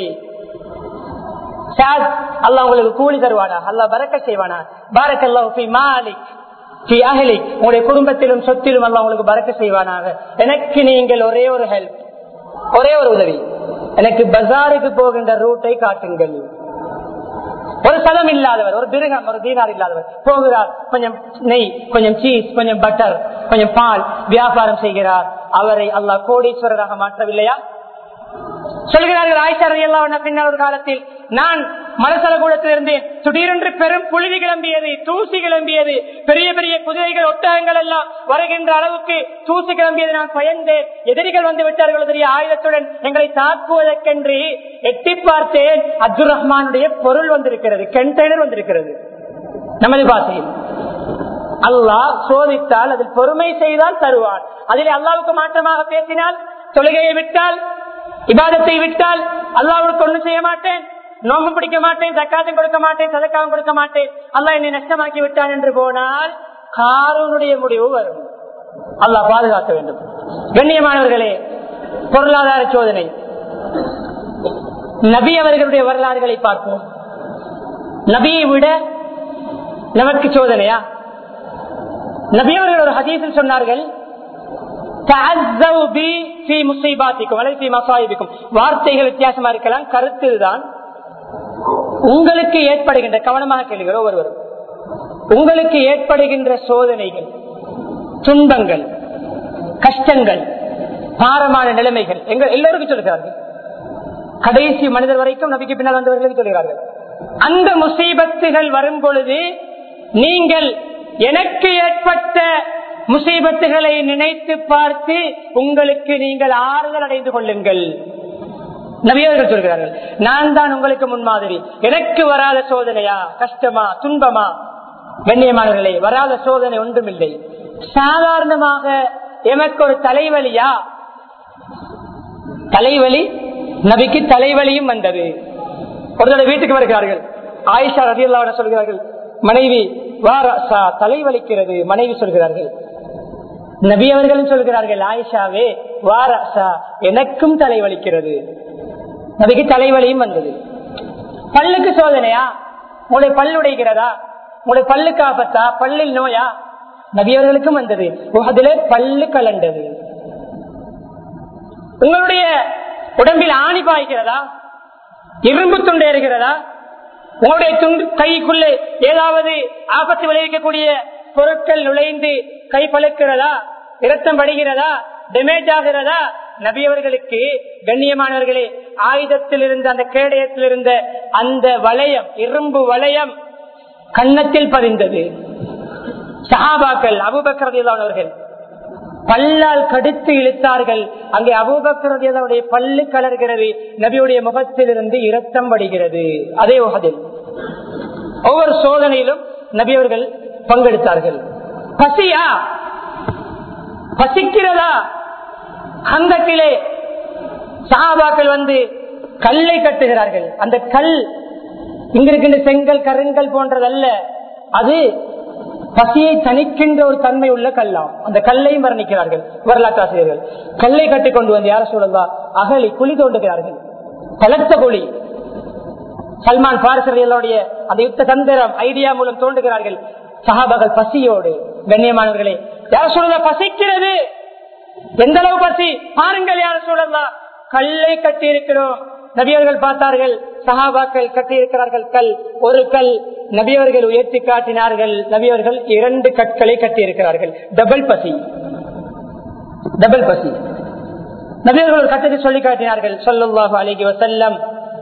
அல்லா உங்களுக்கு கூலி தருவானா அல்லா பறக்க செய்வானா பாரக் அல்லா மாலிக் உங்களுடைய குடும்பத்திலும் சொத்திலும் அல்லா உங்களுக்கு பறக்க செய்வானாக எனக்கு நீங்கள் ஒரே ஒரு ஹெல்ப் ஒரே ஒரு உதவி எனக்கு பஜாருக்கு போகின்ற ரூட்டை காட்டுங்கள் ஒரு சதம் இல்லாதவர் ஒரு திருகம் ஒரு தீனார் இல்லாதவர் போகிறார் கொஞ்சம் நெய் கொஞ்சம் சீஸ் கொஞ்சம் பட்டர் கொஞ்சம் பால் வியாபாரம் செய்கிறார் அவரை அல்லாஹ் கோடீஸ்வரராக மாற்றவில்லையா சொல்கிறார்கள் ஆயிஷா எல்லாம் பின்னர் ஒரு காலத்தில் நான் மலசல கூடத்தில் இருந்தேன் திடீரென்று பெரும் புழுதி கிளம்பியது தூசி கிளம்பியது பெரிய பெரிய குதிரைகள் ஒட்டகங்கள் எல்லாம் வருகின்ற அளவுக்கு தூசி கிளம்பியது நான் பயந்தேன் எதிரிகள் வந்து விட்டார்கள் தெரிய ஆயுதத்துடன் எங்களை தாக்குவதற்கென்று எட்டி பார்த்தேன் அப்துல் ரஹ்மானுடைய பொருள் வந்திருக்கிறது கண்டெய்னர் வந்திருக்கிறது நமது பாசையில் அல்லாஹ் சோதித்தால் அதில் பொறுமை செய்தால் தருவான் அதில் அல்லாவுக்கு மாற்றமாக பேசினால் தொழுகையை விட்டால் இபாதத்தை விட்டால் அல்லாவுக்கு ஒன்றும் செய்ய மாட்டேன் நோம்பு பிடிக்க மாட்டேன் தக்காத்தும் கொடுக்க மாட்டேன் சதக்காவும் கொடுக்க மாட்டேன் அல்லாஹ் என்னை நஷ்டமாக்கி விட்டான் என்று போனால் காரூனுடைய முடிவு வரும் அல்லாஹ் பாதுகாக்க வேண்டும் கண்ணியமானவர்களே பொருளாதார சோதனை நபி அவர்களுடைய வரலாறுகளை பார்ப்போம் நபியை விட நமக்கு சோதனையா நபியவர்கள் ஒரு ஹதீஸில் சொன்னார்கள் வார்த்தைகள் வித்தியாசமா இருக்கலாம் கருத்து தான் உங்களுக்கு ஏற்படுகின்ற கவனமாக கேளுகிற ஒருவரும் உங்களுக்கு ஏற்படுகின்ற சோதனைகள் துன்பங்கள் கஷ்டங்கள் பாரமான நிலைமைகள் எங்க எல்லோருக்கும் சொல்லுகிறார்கள் கடைசி மனிதர் வரைக்கும் நபிக்கு பின்னால் வந்தவர்களுக்கு சொல்கிறார்கள் அந்த முசீபத்துகள் வரும் பொழுது நீங்கள் எனக்கு ஏற்பட்ட முசீபத்துகளை நினைத்து பார்த்து உங்களுக்கு நீங்கள் ஆறுதல் அடைந்து கொள்ளுங்கள் நபியர்கள் சொல்கிறார்கள் நான் தான் உங்களுக்கு முன்மாதிரி எனக்கு வராத சோதனையா கஷ்டமா துன்பமா கண்ணியமானவர்களே வராத சோதனை ஒன்றுமில்லை சாதாரணமாக எமக்கு ஒரு தலைவலியா தலைவலி நபிக்கு தலைவலியும் வந்தது ஒரு தடவை வீட்டுக்கு வருகிறார்கள் ஆயிஷா ரதியல்லாவிட சொல்கிறார்கள் மனைவி வாரா தலைவலிக்கிறது மனைவி சொல்கிறார்கள் நபி அவர்களும் சொல்கிறார்கள் ஆயிஷாவே வாரா எனக்கும் தலைவலிக்கிறது நபிக்கு தலைவலியும் வந்தது பல்லுக்கு சோதனையா உங்களுடைய பல் உடைகிறதா உங்களுடைய பல்லுக்கு ஆபத்தா பல்லில் நோயா நபியவர்களுக்கும் வந்தது அதுல பல்லு கலண்டது உங்களுடைய உடம்பில் ஆணி பாய்கிறதா இரும்பு துண்டு ஏறுகிறதா உங்களுடைய துண்டு கைக்குள்ளே ஏதாவது ஆபத்து விளைவிக்கக்கூடிய பொருட்கள் நுழைந்து கை பழுக்கிறதா இரத்தம் படுகிறதா டேமேஜ் ஆகிறதா நபியவர்களுக்கு கண்ணியமானவர்களே ஆயுதத்தில் இருந்த அந்த கேடயத்தில் இருந்த அந்த வளையம் இரும்பு வளையம் கன்னத்தில் பதிந்தது சஹாபாக்கள் அபுபக்கரதியானவர்கள் பல்லால் கடுத்து இழுத்தார்கள் அங்கே அபூபக்கரதியாவுடைய பல்லு கலர்கிறது நபியுடைய முகத்திலிருந்து இரத்தம் வடிகிறது அதே வகதில் ஒவ்வொரு சோதனையிலும் நபியவர்கள் பங்கெடுத்தார்கள் பசியா பசிக்கிறதா அந்தக்கிலே சஹாபாக்கள் வந்து கல்லை கட்டுகிறார்கள் அந்த கல் இங்கிருக்கின்ற செங்கல் கருங்கல் போன்றதல்ல அது பசியை தணிக்கின்ற ஒரு தன்மை உள்ள கல்லாம் அந்த கல்லையும் வர்ணிக்கிறார்கள் வரலாற்று ஆசிரியர்கள் கல்லை கட்டி கொண்டு வந்து யார சொல்லா அகலி குழி தோண்டுகிறார்கள் பலத்த குழி சல்மான் பாரசர்களுடைய அந்த யுத்த தந்திரம் ஐடியா மூலம் தோண்டுகிறார்கள் சஹாபகள் பசியோடு கண்ணியமானவர்களே யார சொல்ல பசிக்கிறது எந்த அளவு பசி பாருங்கள் யார சொல்லலாம் கல்லை கட்டி இருக்கிறோம் நபியவர்கள் பார்த்தார்கள் சஹாபாக்கள் கட்டி இருக்கிறார்கள் கல் ஒரு கல் நபியவர்கள் உயர்த்தி காட்டினார்கள் நபியவர்கள் இரண்டு கற்களை கட்டி இருக்கிறார்கள் டபுள் பசி டபுள் பசி நபியவர்கள் கட்டத்தை சொல்லி காட்டினார்கள் சொல்லுல்லாஹு அலைகி வசல்லம்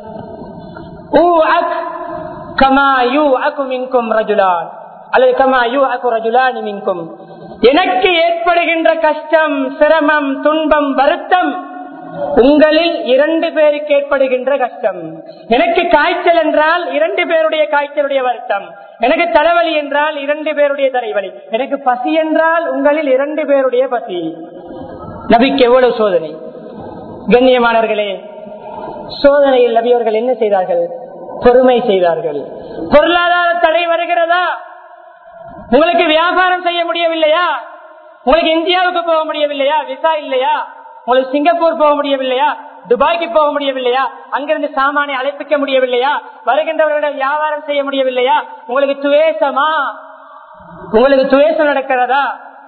அல்லது கமா யூ அக்கு ரஜுலானி மின்கும் எனக்கு ஏற்படுகின்ற கஷ்டம் சிரமம் துன்பம் வருத்தம் உங்களில் இரண்டு பேருக்கு ஏற்படுகின்ற கஷ்டம் எனக்கு காய்ச்சல் என்றால் இரண்டு பேருடைய காய்ச்சலுடைய வருத்தம் எனக்கு தலைவலி என்றால் இரண்டு பேருடைய தலைவலி எனக்கு பசி என்றால் உங்களில் இரண்டு பேருடைய பசி நபிக்கு எவ்வளவு சோதனை கண்ணியமானவர்களே சோதனையில் நபியவர்கள் என்ன செய்தார்கள் பொறுமை செய்தார்கள் பொருளாதார தடை வருகிறதா உங்களுக்கு வியாபாரம் செய்ய முடியவில்லையா உங்களுக்கு இந்தியாவுக்கு போக முடியவில்லையா விசா இல்லையா உங்களுக்கு சிங்கப்பூர் போக முடியவில்லையா துபாய்க்கு போக முடியவில்லையா அங்கிருந்து சாமானை அழைப்பிக்க முடியவில்லையா வருகின்றவர்களிடம் வியாபாரம் செய்ய முடியவில்லையா உங்களுக்கு துவேசமா உங்களுக்கு துவேசம் நடக்கிறதா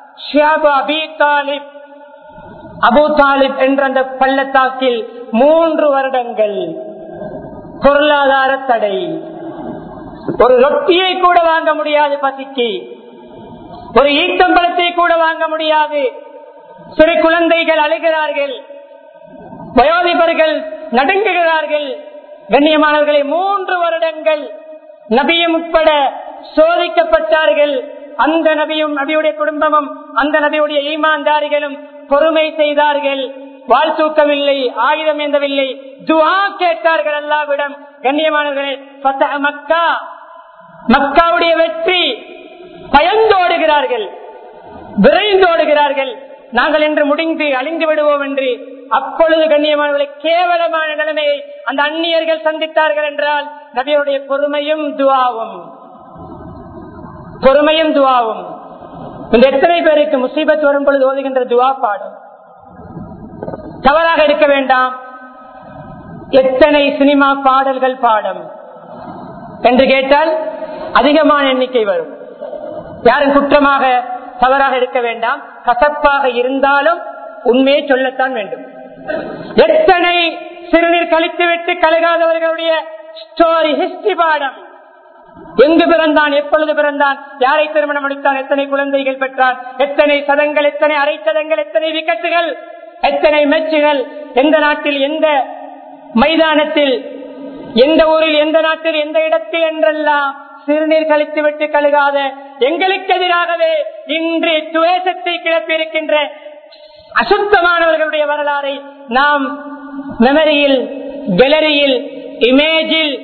அபு தாலிப் என்ற அந்த பள்ளத்தாக்கில் மூன்று வருடங்கள் பொருளாதார தடை ஒரு ரொட்டியை கூட வாங்க முடியாது பசிக்கு ஒரு ஈட்டம்பழத்தை கூட வாங்க முடியாது சிறு குழந்தைகள் அழுகிறார்கள் வயோதிபர்கள் நடுங்குகிறார்கள் கண்ணியமானவர்களை மூன்று வருடங்கள் நபியும் உட்பட சோதிக்கப்பட்டார்கள் அந்த நபியும் நபியுடைய குடும்பமும் அந்த நபியுடைய ஈமான்தாரிகளும் பொறுமை செய்தார்கள் வாழ் தூக்கவில்லை ஆயுதம் ஏந்தவில்லை துவா கேட்டார்கள் அல்லாவிடம் கண்ணியமானவர்களே மக்கா மக்காவுடைய வெற்றி பயந்தோடுகிறார்கள் விரைந்தோடுகிறார்கள் நாங்கள் என்று முடிந்து அழிந்து விடுவோம் என்று அப்பொழுது கண்ணியமானவர்களை கேவலமான நிலைமையை அந்த அந்நியர்கள் சந்தித்தார்கள் என்றால் நபியுடைய பொறுமையும் துவாவும் பொறுமையும் துவாவும் இந்த எத்தனை பேருக்கு முசீபத் வரும் பொழுது ஓதுகின்ற துவா பாடும் தவறாக எடுக்க வேண்டாம் எத்தனை சினிமா பாடல்கள் பாடும் என்று கேட்டால் அதிகமான எண்ணிக்கை வரும் யாரும் குற்றமாக தவறாக இருக்க வேண்டாம் கசப்பாக இருந்தாலும் உண்மையை சொல்லத்தான் வேண்டும் எத்தனை சிறுநீர் கழித்துவிட்டு கலகாதவர்களுடைய ஸ்டோரி ஹிஸ்டரி பாடம் எங்கு பிறந்தான் எப்பொழுது பிறந்தான் யாரை திருமணம் முடித்தான் எத்தனை குழந்தைகள் பெற்றான் எத்தனை சதங்கள் எத்தனை அரை சதங்கள் எத்தனை விக்கெட்டுகள் எத்தனை மேட்சுகள் எந்த நாட்டில் எந்த மைதானத்தில் எந்த ஊரில் எந்த நாட்டில் எந்த இடத்தில் என்றெல்லாம் சிறுநீர் கழித்து விட்டு கழுகாத எங்களுக்கு எதிராகவே இன்று துவேசத்தை கிளப்பியிருக்கின்ற அசுத்தமானவர்களுடைய வரலாறை நாம் மெமரியில் கேலரியில் இமேஜில்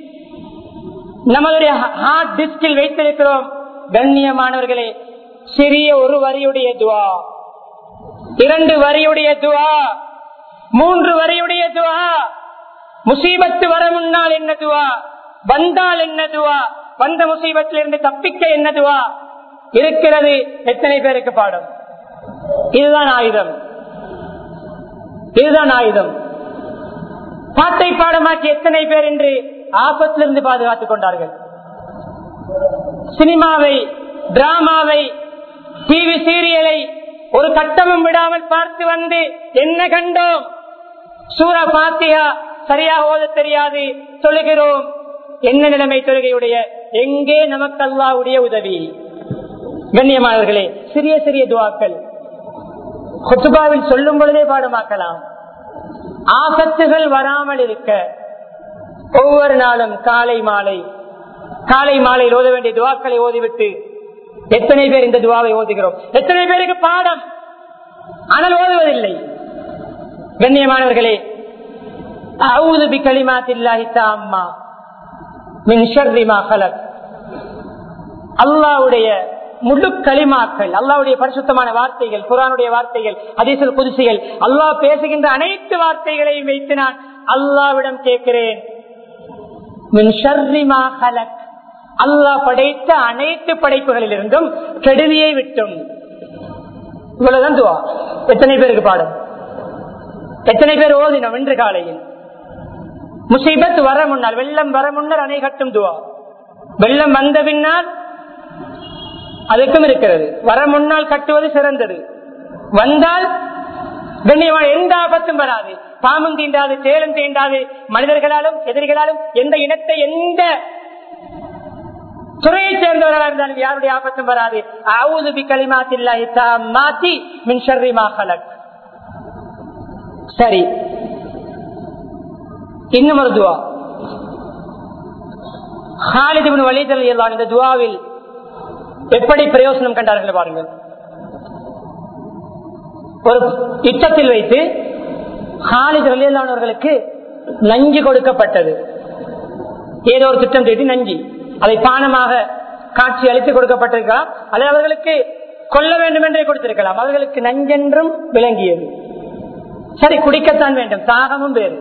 நம்மளுடைய ஹார்ட் டிஸ்கில் வைத்திருக்கிறோம் கண்ணியமானவர்களே சிறிய ஒரு வரியுடைய துவா இரண்டு வரியுடைய துவா மூன்று வரியுடைய துவா முசீபத்து வர முன்னால் என்ன துவா வந்தால் என்ன துவா வந்த முசீபத்திலிருந்து தப்பிக்க என்ன துவா இருக்கிறது எத்தனை பேருக்கு பாடம் இதுதான் ஆயுதம் இதுதான் ஆயுதம் பாட்டை பாடமாக்கி எத்தனை பேர் என்று ஆபத்திலிருந்து பாதுகாத்துக் கொண்டார்கள் சினிமாவை டிராமாவை டிவி சீரியலை ஒரு கட்டமும் விடாமல் பார்த்து வந்து என்ன கண்டோம் சூரா பாத்தியா சரியாக ஓத தெரியாது தொழுகிறோம் என்ன நிலைமை தொழுகையுடைய எங்கே நமக்கு அல்லாவுடைய உதவி கண்ணியமானவர்களே சிறிய சிறிய துவாக்கள் கொத்துபாவில் சொல்லும் பொழுதே பாடமாக்கலாம் ஆபத்துகள் வராமல் இருக்க ஒவ்வொரு நாளும் காலை மாலை காலை மாலையில் ஓத வேண்டிய துவாக்களை ஓதிவிட்டு எத்தனை பேர் இந்த துவாவை ஓதுகிறோம் எத்தனை பேருக்கு பாடம் ஆனால் ஓதுவதில்லை கண்ணியமானவர்களே அவுது பி களிமாத்தில்லாஹி தாம்மா மின் ஷர்ரி மா கலக் அல்லாவுடைய முழு களிமாக்கள் அல்லாவுடைய பரிசுத்தமான வார்த்தைகள் குரானுடைய வார்த்தைகள் அதிசல் புதுசிகள் அல்லாஹ் பேசுகின்ற அனைத்து வார்த்தைகளையும் வைத்து நான் அல்லாவிடம் கேட்கிறேன் மின் ஷர்ரி மா கலக் அல்லாஹ் படைத்த அனைத்து படைப்புகளில் இருந்தும் கெடுதியை விட்டும் இவ்வளவுதான் துவா எத்தனை பேருக்கு பாடம் எத்தனை பேர் ஓதினோம் இன்று காலையில் முசீபத் வர முன்னால் வெள்ளம் வர முன்னர் அணை கட்டும் துவா வெள்ளம் வந்த பின்னால் அதுக்கும் இருக்கிறது வர முன்னால் கட்டுவது சிறந்தது வந்தால் கண்ணியமான எந்த ஆபத்தும் வராது பாம்பும் தீண்டாது சேலம் தீண்டாது மனிதர்களாலும் எதிரிகளாலும் எந்த இனத்தை எந்த துறையை சேர்ந்தவர்களாக இருந்தாலும் யாருடைய ஆபத்தும் வராது அவுது பி களிமாத்தில்லாஹி மாத்தி மின் ஷர்ரி மா கலக் சரி இன்னும் ஒரு துவா ஹாலிதிபின் வழிதல் எல்லாம் இந்த துவாவில் எப்படி பிரயோசனம் கண்டார்கள் பாருங்கள் ஒரு யுத்தத்தில் வைத்து ஹாலித் வழியல்லானவர்களுக்கு நஞ்சு கொடுக்கப்பட்டது ஏதோ ஒரு திட்டம் தீட்டி நஞ்சி அதை பானமாக காட்சி அளித்து கொடுக்கப்பட்டிருக்கலாம் அல்லது அவர்களுக்கு கொல்ல வேண்டும் என்றே கொடுத்திருக்கலாம் அவர்களுக்கு நஞ்சென்றும் விளங்கியது சரி குடிக்கத்தான் வேண்டும் தாகமும் வேறு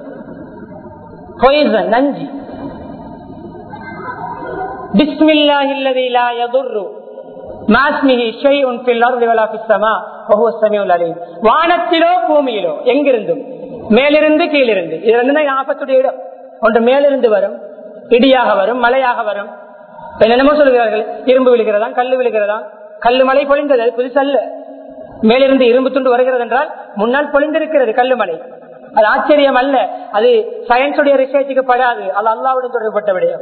பொய்சன் நஞ்சி பிஸ்மில்லாஹில்லதி லா யதுர்ரு மாஸ்மிஹி ஷைஉன் ஃபில் அர்தி வலா ஃபிஸ் ஸமா வஹுவ ஸமீஉல் அலீம் வானத்திலோ பூமியிலோ எங்கிருந்தும் மேலிருந்து கீழிருந்து இது வந்து ஆபத்துடைய இடம் ஒன்று மேலிருந்து வரும் இடியாக வரும் மழையாக வரும் என்னென்னமோ சொல்கிறார்கள் இரும்பு விழுகிறதா கல்லு விழுகிறதா கல்லு மலை பொழிந்தது அது புதுசல்ல மேலிருந்து இரும்பு துண்டு வருகிறது என்றால் முன்னால் பொழிந்திருக்கிறது கல்லு மலை அது ஆச்சரியம் அல்ல அது சயின்ஸுடைய ரிசர்ச்சுக்கு படாது அது அல்லாவுடன் தொடர்பட்ட விடயம்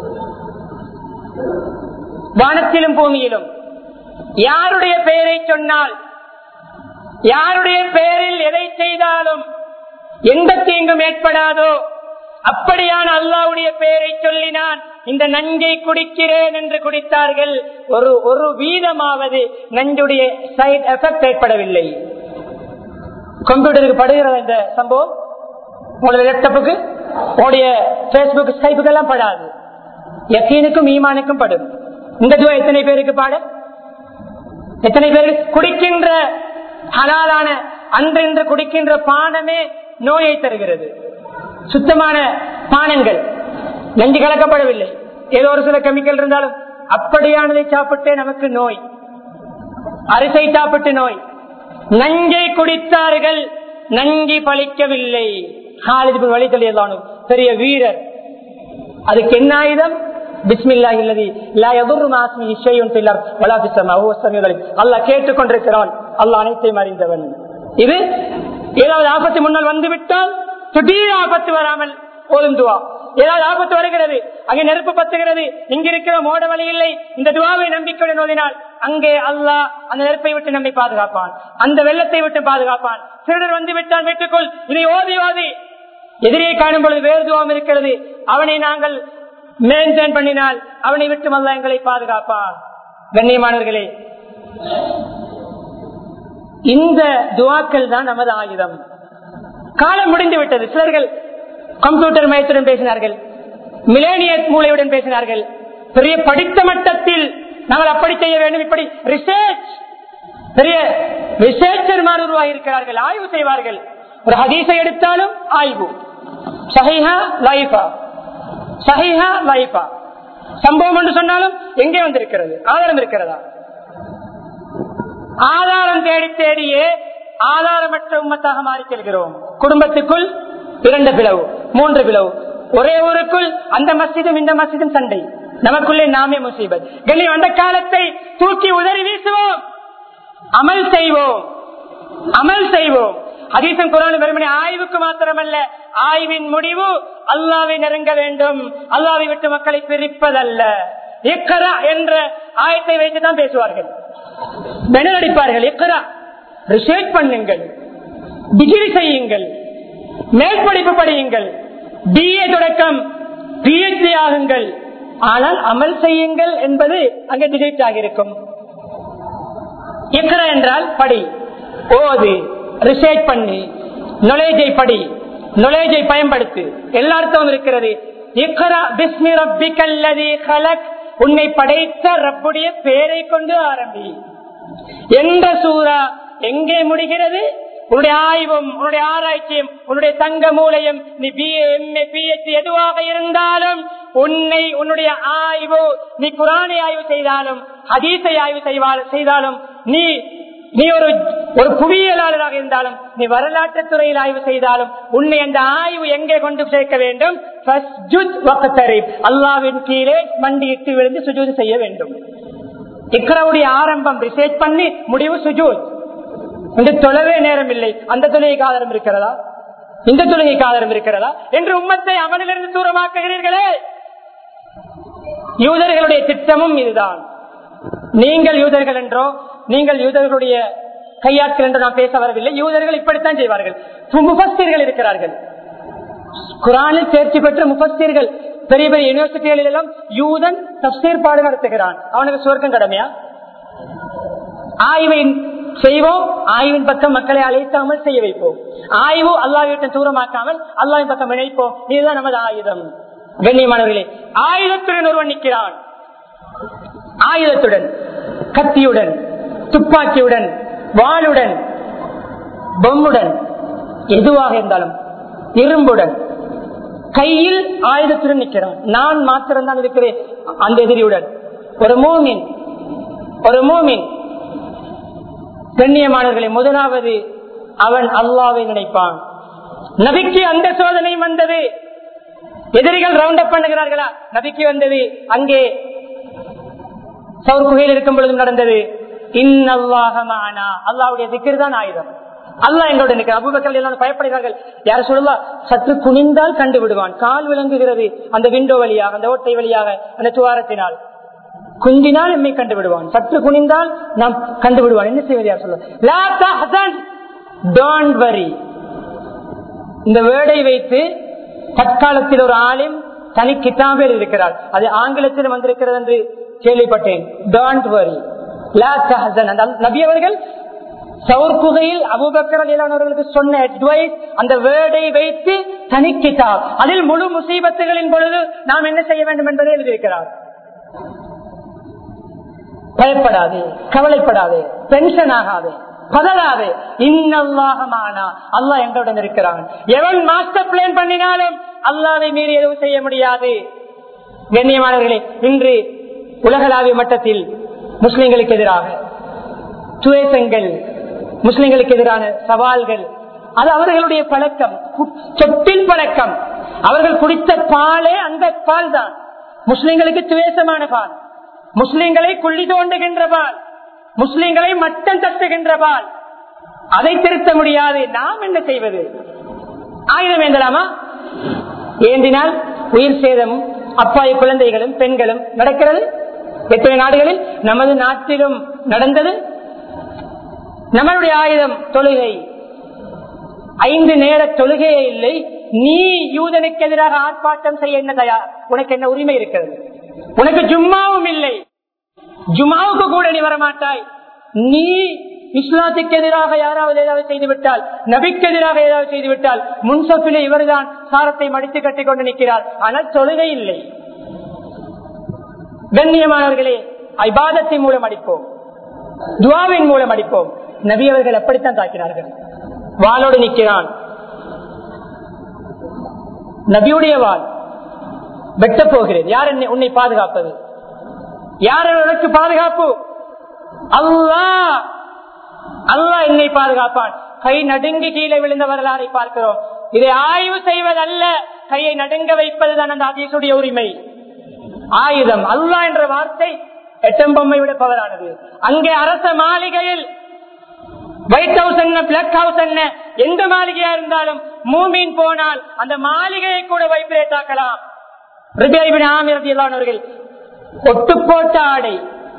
வானத்திலும் பூமியிலும் யாருடைய பெயரை சொன்னால் யாருடைய பெயரில் எதை செய்தாலும் எந்த தீங்கும் ஏற்படாதோ அப்படியான அல்லாவுடைய பெயரை சொல்லி நான் இந்த நஞ்சை குடிக்கிறேன் என்று குடித்தார்கள் ஒரு ஒரு வீதமாவது நஞ்சுடைய சைட் எஃபெக்ட் ஏற்படவில்லை கம்ப்யூட்டருக்கு படுகிறதா இந்த சம்பவம் உங்களுடைய லேப்டாப்புக்கு உங்களுடைய பேஸ்புக் ஸ்கைப்புக்கு எல்லாம் படாது யக்கீனுக்கும் ஈமானுக்கும் படும் இந்த துவா எத்தனை பேருக்கு பாட எத்தனை பேருக்கு குடிக்கின்ற ஹலாலான அன்றென்று குடிக்கின்ற பானமே நோயை தருகிறது சுத்தமான பானங்கள் நஞ்சு கலக்கப்படவில்லை ஏதோ ஒரு சில கெமிக்கல் இருந்தாலும் அப்படியானதை சாப்பிட்டே நமக்கு நோய் அரிசை சாப்பிட்டு நோய் நஞ்சை குடித்தார்கள் நஞ்சி பழிக்கவில்லை வழி பெரிய வீரர் அதுக்கு என்ன ஆயுதம் பிஸ்மில்லா இல்லதி லா யதுர்ரு மா இஸ்மிஹி ஷைஉன் ஃபில் அர்த் வலா ஃபிஸ் ஸமா ஹுவ ஸமீஉல் அலீம் அல்லாஹ் கேட்டுக்கொண்டிருக்கிறான் அல்லாஹ் அனைத்தையும் அறிந்தவன் இது ஏதாவது ஆபத்து முன்னால் வந்து விட்டால் திடீர் ஆபத்து வராமல் ஓதுந்துவா ஏதாவது ஆபத்து வருகிறது அங்கே நெருப்பு பத்துகிறது இங்க இருக்கிற மோட வழி இல்லை இந்த துவாவை நம்பிக்கையுடன் ஓதினால் அங்கே அல்லாஹ் அந்த நெருப்பை விட்டு நம்மை பாதுகாப்பான் அந்த வெள்ளத்தை விட்டு பாதுகாப்பான் திருடர் வந்து விட்டால் வீட்டுக்குள் இதை ஓதி ஓதி எதிரியை காணும் பொழுது வேறு துவாம் இருக்கிறது அவனை நாங்கள் மெயின்டைன் பண்ணினால் அவனை விட்டு அல்ல எங்களை பாதுகாப்பான் கண்ணியமானவர்களே இந்த துவாக்கள் தான் நமது ஆயுதம் காலம் முடிந்து விட்டது சிலர்கள் கம்ப்யூட்டர் மையத்துடன் பேசினார்கள் மிலேனிய மூளையுடன் பேசினார்கள் பெரிய படித்த மட்டத்தில் நாங்கள் அப்படி செய்ய வேண்டும் இப்படி ரிசர்ச் பெரிய ரிசர்ச்சர் மாதிரி உருவாகி இருக்கிறார்கள் ஆய்வு செய்வார்கள் ஒரு ஹதீஸை எடுத்தாலும் ஆய்வு சஹிஹா லைஃபா சஹிஹா லைஃபா சம்பவம் என்று சொன்னாலும் எங்கே வந்திருக்கிறது ஆதாரம் இருக்கிறதா ஆதாரம் தேடி தேடியே ஆதாரமற்ற உம்மத்தாக மாறி செல்கிறோம் குடும்பத்துக்குள் இரண்டு பிளவு மூன்று பிளவு ஒரே ஊருக்குள் அந்த மசிதும் இந்த மசிதும் சண்டை நமக்குள்ளே நாமே முசீபத் கண்ணி அந்த காலத்தை தூக்கி உதறி வீசுவோம் அமல் செய்வோம் அமல் செய்வோம் ஹதீசம் குரான் வெறுமனே ஆய்வுக்கு மாத்திரமல்ல ஆய்வின் முடிவு அல்லாவை நெருங்க வேண்டும் அல்லாவை விட்டு மக்களை பிரிப்பதல்ல இக்கரா என்ற ஆயத்தை வைத்துதான் பேசுவார்கள் மெனல் அடிப்பார்கள் இக்கரா ரிசர்ச் பண்ணுங்கள் டிகிரி செய்யுங்கள் மேற்படிப்பு படியுங்கள் பிஏ தொடக்கம் பிஹெச்டி ஆகுங்கள் ஆனால் அமல் செய்யுங்கள் என்பது அங்கே டிஜெக்ட் ஆகியிருக்கும் இக்கரா என்றால் படி ஓது ரிசர்ச் பண்ணி நொலேஜை படி நொலேஜை பயன்படுத்து எல்லா அர்த்தமும் இருக்கிறது இக்கரா பிஸ்மி ரப்பிக்கல்லதி கலக் உன்னை படைத்த ரப்புடைய பெயரை கொண்டு ஆரம்பி என்ற சூறா எங்கே முடிகிறது உன்னுடைய ஆய்வும் உன்னுடைய ஆராய்ச்சியும் உன்னுடைய தங்க மூலையும் நீ பிஏ எம்ஏ பிஹெச்டி எதுவாக இருந்தாலும் உன்னை உன்னுடைய ஆய்வு நீ குரானை ஆய்வு செய்தாலும் ஹதீஸை ஆய்வு செய்தாலும் நீ நீ ஒரு ஒரு புவியியலாளராக இருந்தாலும் நீ வரலாற்று துறையில் ஆய்வு செய்தாலும் உன்னை அந்த ஆய்வு எங்கே கொண்டு சேர்க்க வேண்டும் அல்லாவின் கீழே மண்டியிட்டு விழுந்து சுஜூது செய்ய வேண்டும் இக்கரவுடைய ஆரம்பம் ரிசர்ச் பண்ணி முடிவு சுஜூத் இந்த தொலைவே நேரம் இல்லை அந்த தொழுகைக்கு ஆதாரம் இருக்கிறதா இந்த தொழுகைக்கு ஆதாரம் இருக்கிறதா என்று உம்மத்தை அவனிலிருந்து தூரமாக்குகிறீர்களே யூதர்களுடைய திட்டமும் இதுதான் நீங்கள் யூதர்கள் என்றோ நீங்கள் யூதர்களுடைய கையாட்கள் என்று நான் பேச வரவில்லை யூதர்கள் இப்படித்தான் செய்வார்கள் முஃபஸ்தீர்கள் இருக்கிறார்கள் குரானில் தேர்ச்சி பெற்ற முஃபஸ்தீர்கள் பெரிய பெரிய யூனிவர்சிட்டிகளில் எல்லாம் யூதன் தப்சீர் பாடு நடத்துகிறான் அவனுக்கு சுவர்க்கம் கடமையா ஆய்வை செய்வோம் ஆய்வின் பக்கம் மக்களை அழைக்காமல் செய்ய வைப்போம் ஆய்வு அல்லாவிட்ட தூரமாக்காமல் அல்லாவின் பக்கம் இணைப்போம் இதுதான் நமது ஆயுதம் கண்ணியமானவர்களே ஆயுதத்துடன் ஒருவன் நிற்கிறான் ஆயுதத்துடன் கத்தியுடன் துப்பாக்கியுடன் வாளுடன் பொம்முடன் எதுவாக இருந்தாலும் இரும்புடன் கையில் ஆயுதத்துடன் நிற்கிறான் நான் மாத்திரம் தான் இருக்கிறேன் அந்த எதிரியுடன் ஒரு மூமின் ஒரு மூமின் கண்ணியமானவர்களை முதலாவது அவன் அல்லாவை நினைப்பான் நபிக்கு அந்த சோதனை வந்தது எதிரிகள் ரவுண்ட் அப் பண்ணுகிறார்களா நபிக்கு வந்தது அங்கே சவுர் குகையில் இருக்கும் பொழுதும் நடந்தது இன்னல்லாகமானா அல்லாவுடைய திக்கர் தான் ஆயுதம் அல்லா எங்களோட நிற்கிற அபுபக்கல் எல்லாம் பயப்படுகிறார்கள் யார சொல்லலாம் சற்று குனிந்தால் கண்டு விடுவான் கால் விளங்குகிறது அந்த விண்டோ வழியாக அந்த ஓட்டை வழியாக அந்த துவாரத்தினால் குந்தினால் எம்மை கண்டு விடுவான் சற்று குனிந்தால் நாம் கண்டு விடுவான் என்ன செய்வது யார் சொல்லுவான் இந்த வேர்டை வைத்து தற்காலத்தில் ஒரு ஆளும் தனி கிட்டாபில் இருக்கிறார் அது ஆங்கிலத்தில் வந்திருக்கிறது என்று கேள்விப்பட்டேன் டோன்ட் வரி நபி அவர்கள் சவுர் குகையில் அபுபக்கர் அவர்களுக்கு சொன்ன அட்வைஸ் அந்த வேர்டை வைத்து தனி கிட்டாப் அதில் முழு முசீபத்துகளின் பொழுது நாம் என்ன செய்ய வேண்டும் என்பதை எழுதியிருக்கிறார் பயப்படாது கவலைப்படாது டென்ஷன் ஆகாது பதறாது இன்னல்லாகமானா அல்லா எங்களுடன் இருக்கிறான் எவன் மாஸ்டர் பிளான் பண்ணினாலும் அல்லாவை மீறி எதுவும் செய்ய முடியாது கண்ணியமானவர்களே இன்று உலகளாவிய மட்டத்தில் முஸ்லிம்களுக்கு எதிராக துவேசங்கள் முஸ்லிம்களுக்கு எதிரான சவால்கள் அது அவர்களுடைய பழக்கம் சொட்டின் பழக்கம் அவர்கள் குடித்த பாலே அந்த பால் தான் முஸ்லிம்களுக்கு துவேசமான பால் முஸ்லிம்களை குள்ளி தோண்டுகின்ற பால் முஸ்லிம்களை மட்டம் தட்டுகின்ற பால் அதை திருத்த முடியாது நாம் என்ன செய்வது ஆயுதம் ஏந்தலாமா ஏந்தினால் உயிர் சேதம் அப்பாய குழந்தைகளும் பெண்களும் நடக்கிறது எத்தனை நாடுகளில் நமது நாட்டிலும் நடந்தது நம்மளுடைய ஆயுதம் தொழுகை ஐந்து நேர தொழுகையே இல்லை நீ யூதனுக்கு எதிராக ஆர்ப்பாட்டம் செய்ய என்ன தயார் உனக்கு என்ன உரிமை இருக்கிறது உனக்கு ஜும்மாவும் இல்லை ஜும்மாவுக்கு கூட நீ வரமாட்டாய் நீ இஸ்லாத்துக்கு எதிராக யாராவது ஏதாவது செய்துவிட்டால் நபிக்கு எதிராக ஏதாவது செய்துவிட்டால் முன்சப்பிலே இவர்தான் சாரத்தை மடித்து கட்டிக் கொண்டு நிற்கிறார் ஆனால் தொழுகை இல்லை கண்ணியமானவர்களே ஐபாதத்தின் மூலம் அடிப்போம் துவாவின் மூலம் அடிப்போம் நபி அவர்கள் எப்படித்தான் தாக்கினார்கள் வாளோடு நிற்கிறான் நபியுடைய வாள் வெட்ட போகிறேன் யார் என்னை உன்னை பாதுகாப்பது யார் உனக்கு பாதுகாப்பு அல்லா அல்லா என்னை பாதுகாப்பான் கை நடுங்கி கீழே விழுந்த வரலாறை பார்க்கிறோம் இதை ஆய்வு செய்வதல்ல கையை நடுங்க வைப்பதுதான் அந்த அதீசுடைய உரிமை ஆயுதம் அல்லா என்ற வார்த்தை எட்டம்பொம்மை விட பவரானது அங்கே அரச மாளிகையில் ஒயிட் ஹவுஸ் என்ன பிளாக் ஹவுஸ் என்ன எந்த மாளிகையா இருந்தாலும் மூமீன் போனால் அந்த மாளிகையை கூட வைப்ரேட் ஆக்கலாம் அவர்கள் ஒட்டு போட்ட ஆடை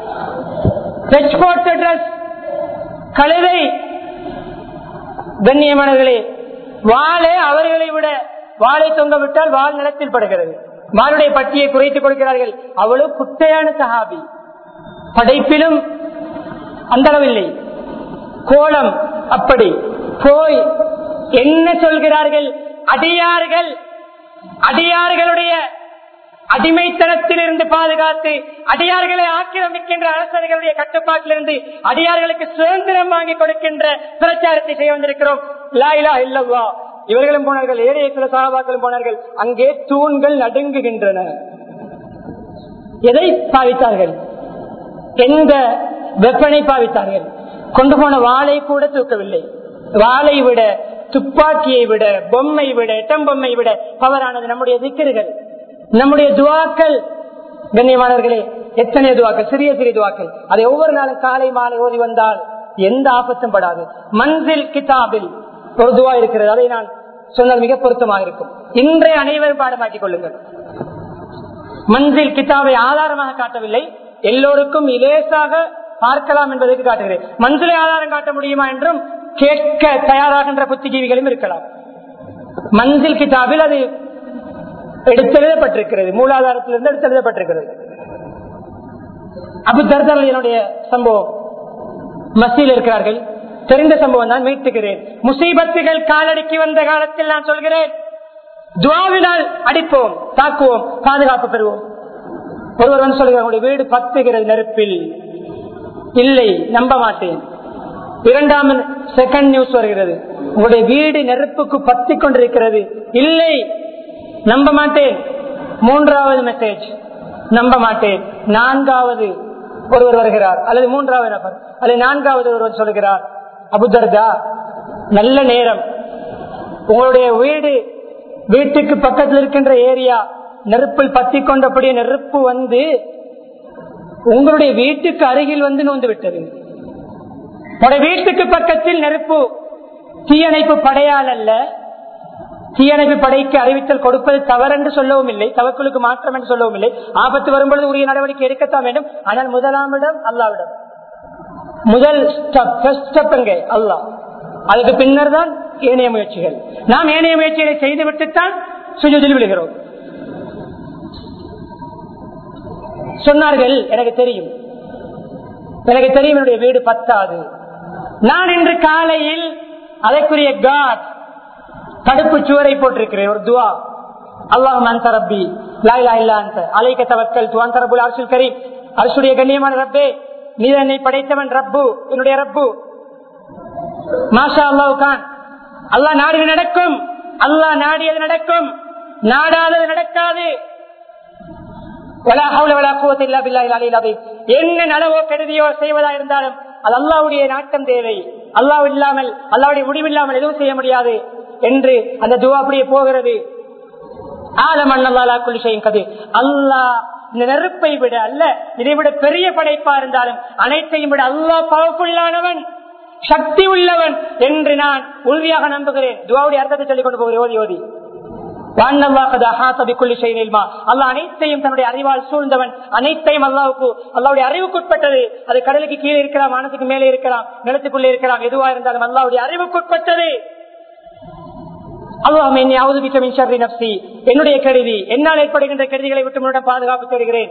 போட்ட டிரஸ் கழுதை கண்ணியமானவர்களே வாழை அவர்களை விட வாழை தொங்க விட்டால் வால் நிலத்தில் படுகிறது வாளுடைய பட்டியை குறைத்துக் கொடுக்கிறார்கள் அவ்வளவு குட்டையான சஹாபி படைப்பிலும் அந்த அளவில்லை கோலம் அப்படி போய் என்ன சொல்கிறார்கள் அடியார்கள் அடியார்களுடைய அடிமைத்தனத்திலிருந்து பாதுகாத்து அடியார்களை ஆக்கிரமிக்கின்ற அரசர்களுடைய கட்டுப்பாட்டிலிருந்து அடியார்களுக்கு சுதந்திரம் வாங்கி கொடுக்கின்ற பிரச்சாரத்தை செய்ய வந்திருக்கிறோம் லாயிலா இல்லவா இவர்களும் போனார்கள் ஏழைய சில சகாபாக்களும் போனார்கள் அங்கே தூண்கள் நடுங்குகின்றன எதை பாவித்தார்கள் எந்த வெப்பனை பாவித்தார்கள் கொண்டு போன வாளை கூட தூக்கவில்லை வாளை விட துப்பாக்கியை விட பொம்மை விட எட்டம்பொம்மை விட பவரானது நம்முடைய திக்கர்கள் நம்முடைய துவாக்கள் கண்ணியமானவர்களே எத்தனை துவாக்கள் சிறிய சிறிய துவாக்கள் அதை ஒவ்வொரு நாளும் காலை மாலை ஓதி வந்தால் எந்த ஆபத்தும் படாது மன்சில் கிதாபில் ஒரு துவா இருக்கிறது அதை நான் சொன்னால் மிக பொருத்தமாக இருக்கும் இன்றைய அனைவரும் பாடமாக்கிக் கொள்ளுங்கள் மன்சில் கிதாபை ஆதாரமாக காட்டவில்லை எல்லோருக்கும் இலேசாக பார்க்கலாம் என்பதற்கு காட்டுகிறேன் மஞ்சளை ஆதாரம் காட்ட முடியுமா என்றும் கேட்க தயாராகின்ற புத்திஜீவிகளும் இருக்கலாம் மஞ்சள் கிதாபில் அது எடுத்தெழுதப்பட்டிருக்கிறது மூலாதாரத்திலிருந்து எடுத்தெழுதப்பட்டிருக்கிறது அபு தர்தல் என்னுடைய சம்பவம் மசியில் இருக்கிறார்கள் தெரிந்த சம்பவம் தான் மீட்டுகிறேன் முசீபத்துகள் காலடிக்கு வந்த காலத்தில் நான் சொல்கிறேன் துவாவினால் அடிப்போம் தாக்குவோம் பாதுகாப்பு பெறுவோம் ஒருவர் வந்து சொல்கிறார் உங்களுடைய வீடு பத்துகிறது நெருப்பில் இல்லை நம்ப மாட்டேன் இரண்டாம் செகண்ட் நியூஸ் வருகிறது உங்களுடைய வீடு நெருப்புக்கு பத்தி கொண்டிருக்கிறது இல்லை நம்ப மாட்டேன் மூன்றாவது மெசேஜ் நம்ப மாட்டேன் நான்காவது ஒருவர் வருகிறார் அல்லது மூன்றாவது நபர் அல்லது நான்காவது ஒருவர் சொல்கிறார் அபுதர்தா நல்ல நேரம் உங்களுடைய வீடு வீட்டுக்கு பக்கத்தில் இருக்கின்ற ஏரியா நெருப்பில் பத்தி கொண்டபடியே நெருப்பு வந்து உங்களுடைய வீட்டுக்கு அருகில் வந்து நோந்து விட்டது உங்களுடைய வீட்டுக்கு பக்கத்தில் நெருப்பு தீயணைப்பு படையால் அல்ல தீயணைப்பு படைக்கு அறிவித்தல் கொடுப்பது தவறென்று சொல்லவும் இல்லை தவக்குழுக்கு மாற்றம் என்று சொல்லவும் இல்லை ஆபத்து வரும்பொழுது உரிய நடவடிக்கை எடுக்கத்தான் வேண்டும் ஆனால் முதலாம் இடம் அல்லாவிடம் முதல் ஸ்டெப் எங்கே அல்லா அதுக்கு பின்னர் தான் ஏனைய முயற்சிகள் நாம் ஏனைய முயற்சிகளை செய்துவிட்டுத்தான் சுஜதில் விழுகிறோம் சொன்னார்கள் எனக்கு தெரியும் எனக்கு தெரியும் என்னுடைய வீடு பத்தாது நான் இன்று காலையில் அதற்குரிய காட் தடுப்பு சுவரை போட்டிருக்கிறேன் ஒரு துவா அல்லாஹ் அந்த ரப்பி லாயிலா இல்லா அந்த அலைக்க தவக்கல் துவான் தரபுல் அரசுல் கரீம் அரசுடைய கண்ணியமான ரப்பே நீ என்னை படைத்தவன் ரப்பு என்னுடைய ரப்பு மாஷா அல்லாஹ் கான் அல்லாஹ் நாடியது நடக்கும் அல்லாஹ் நாடியது நடக்கும் நாடாதது நடக்காது என்ன நலவோ கருதியோ செய்வதா இருந்தாலும் அது அல்லாவுடைய நாட்டம் தேவை அல்லாஹ் இல்லாமல் அல்லாவுடைய முடிவில்லாமல் எதுவும் செய்ய முடியாது என்று அந்த துவா அப்படியே போகிறது ஆலம் அண்ணல்லா குள்ளி செய்யும் கது அல்லாஹ் இந்த நெருப்பை விட அல்ல இதை விட பெரிய படைப்பா இருந்தாலும் அனைத்தையும் விட அல்லாஹ் பவர்ஃபுல்லானவன் சக்தி உள்ளவன் என்று நான் உறுதியாக நம்புகிறேன் துவாவுடைய அர்த்தத்தை சொல்லிக் கொண்டு போகிறேன் ஓதி ஓதி அல்லா அனைத்தையும் தன்னுடைய அறிவால் சூழ்ந்தவன் அனைத்தையும் அல்லாவுக்கு அல்லாவுடைய அறிவுக்குட்பட்டது அது கடலுக்கு கீழே இருக்கலாம் மனசுக்கு மேலே இருக்கலாம் நிலத்துக்குள்ளே இருக்கலாம் எதுவா இருந்தாலும் அல்லாவுடைய அறிவுக்குட்பட்டது அல்லாஹ் என்னுடைய கருதி என்னால் ஏற்படுகின்ற கருதிகளை விட்டு முன்னிடம் பாதுகாப்பு தருகிறேன்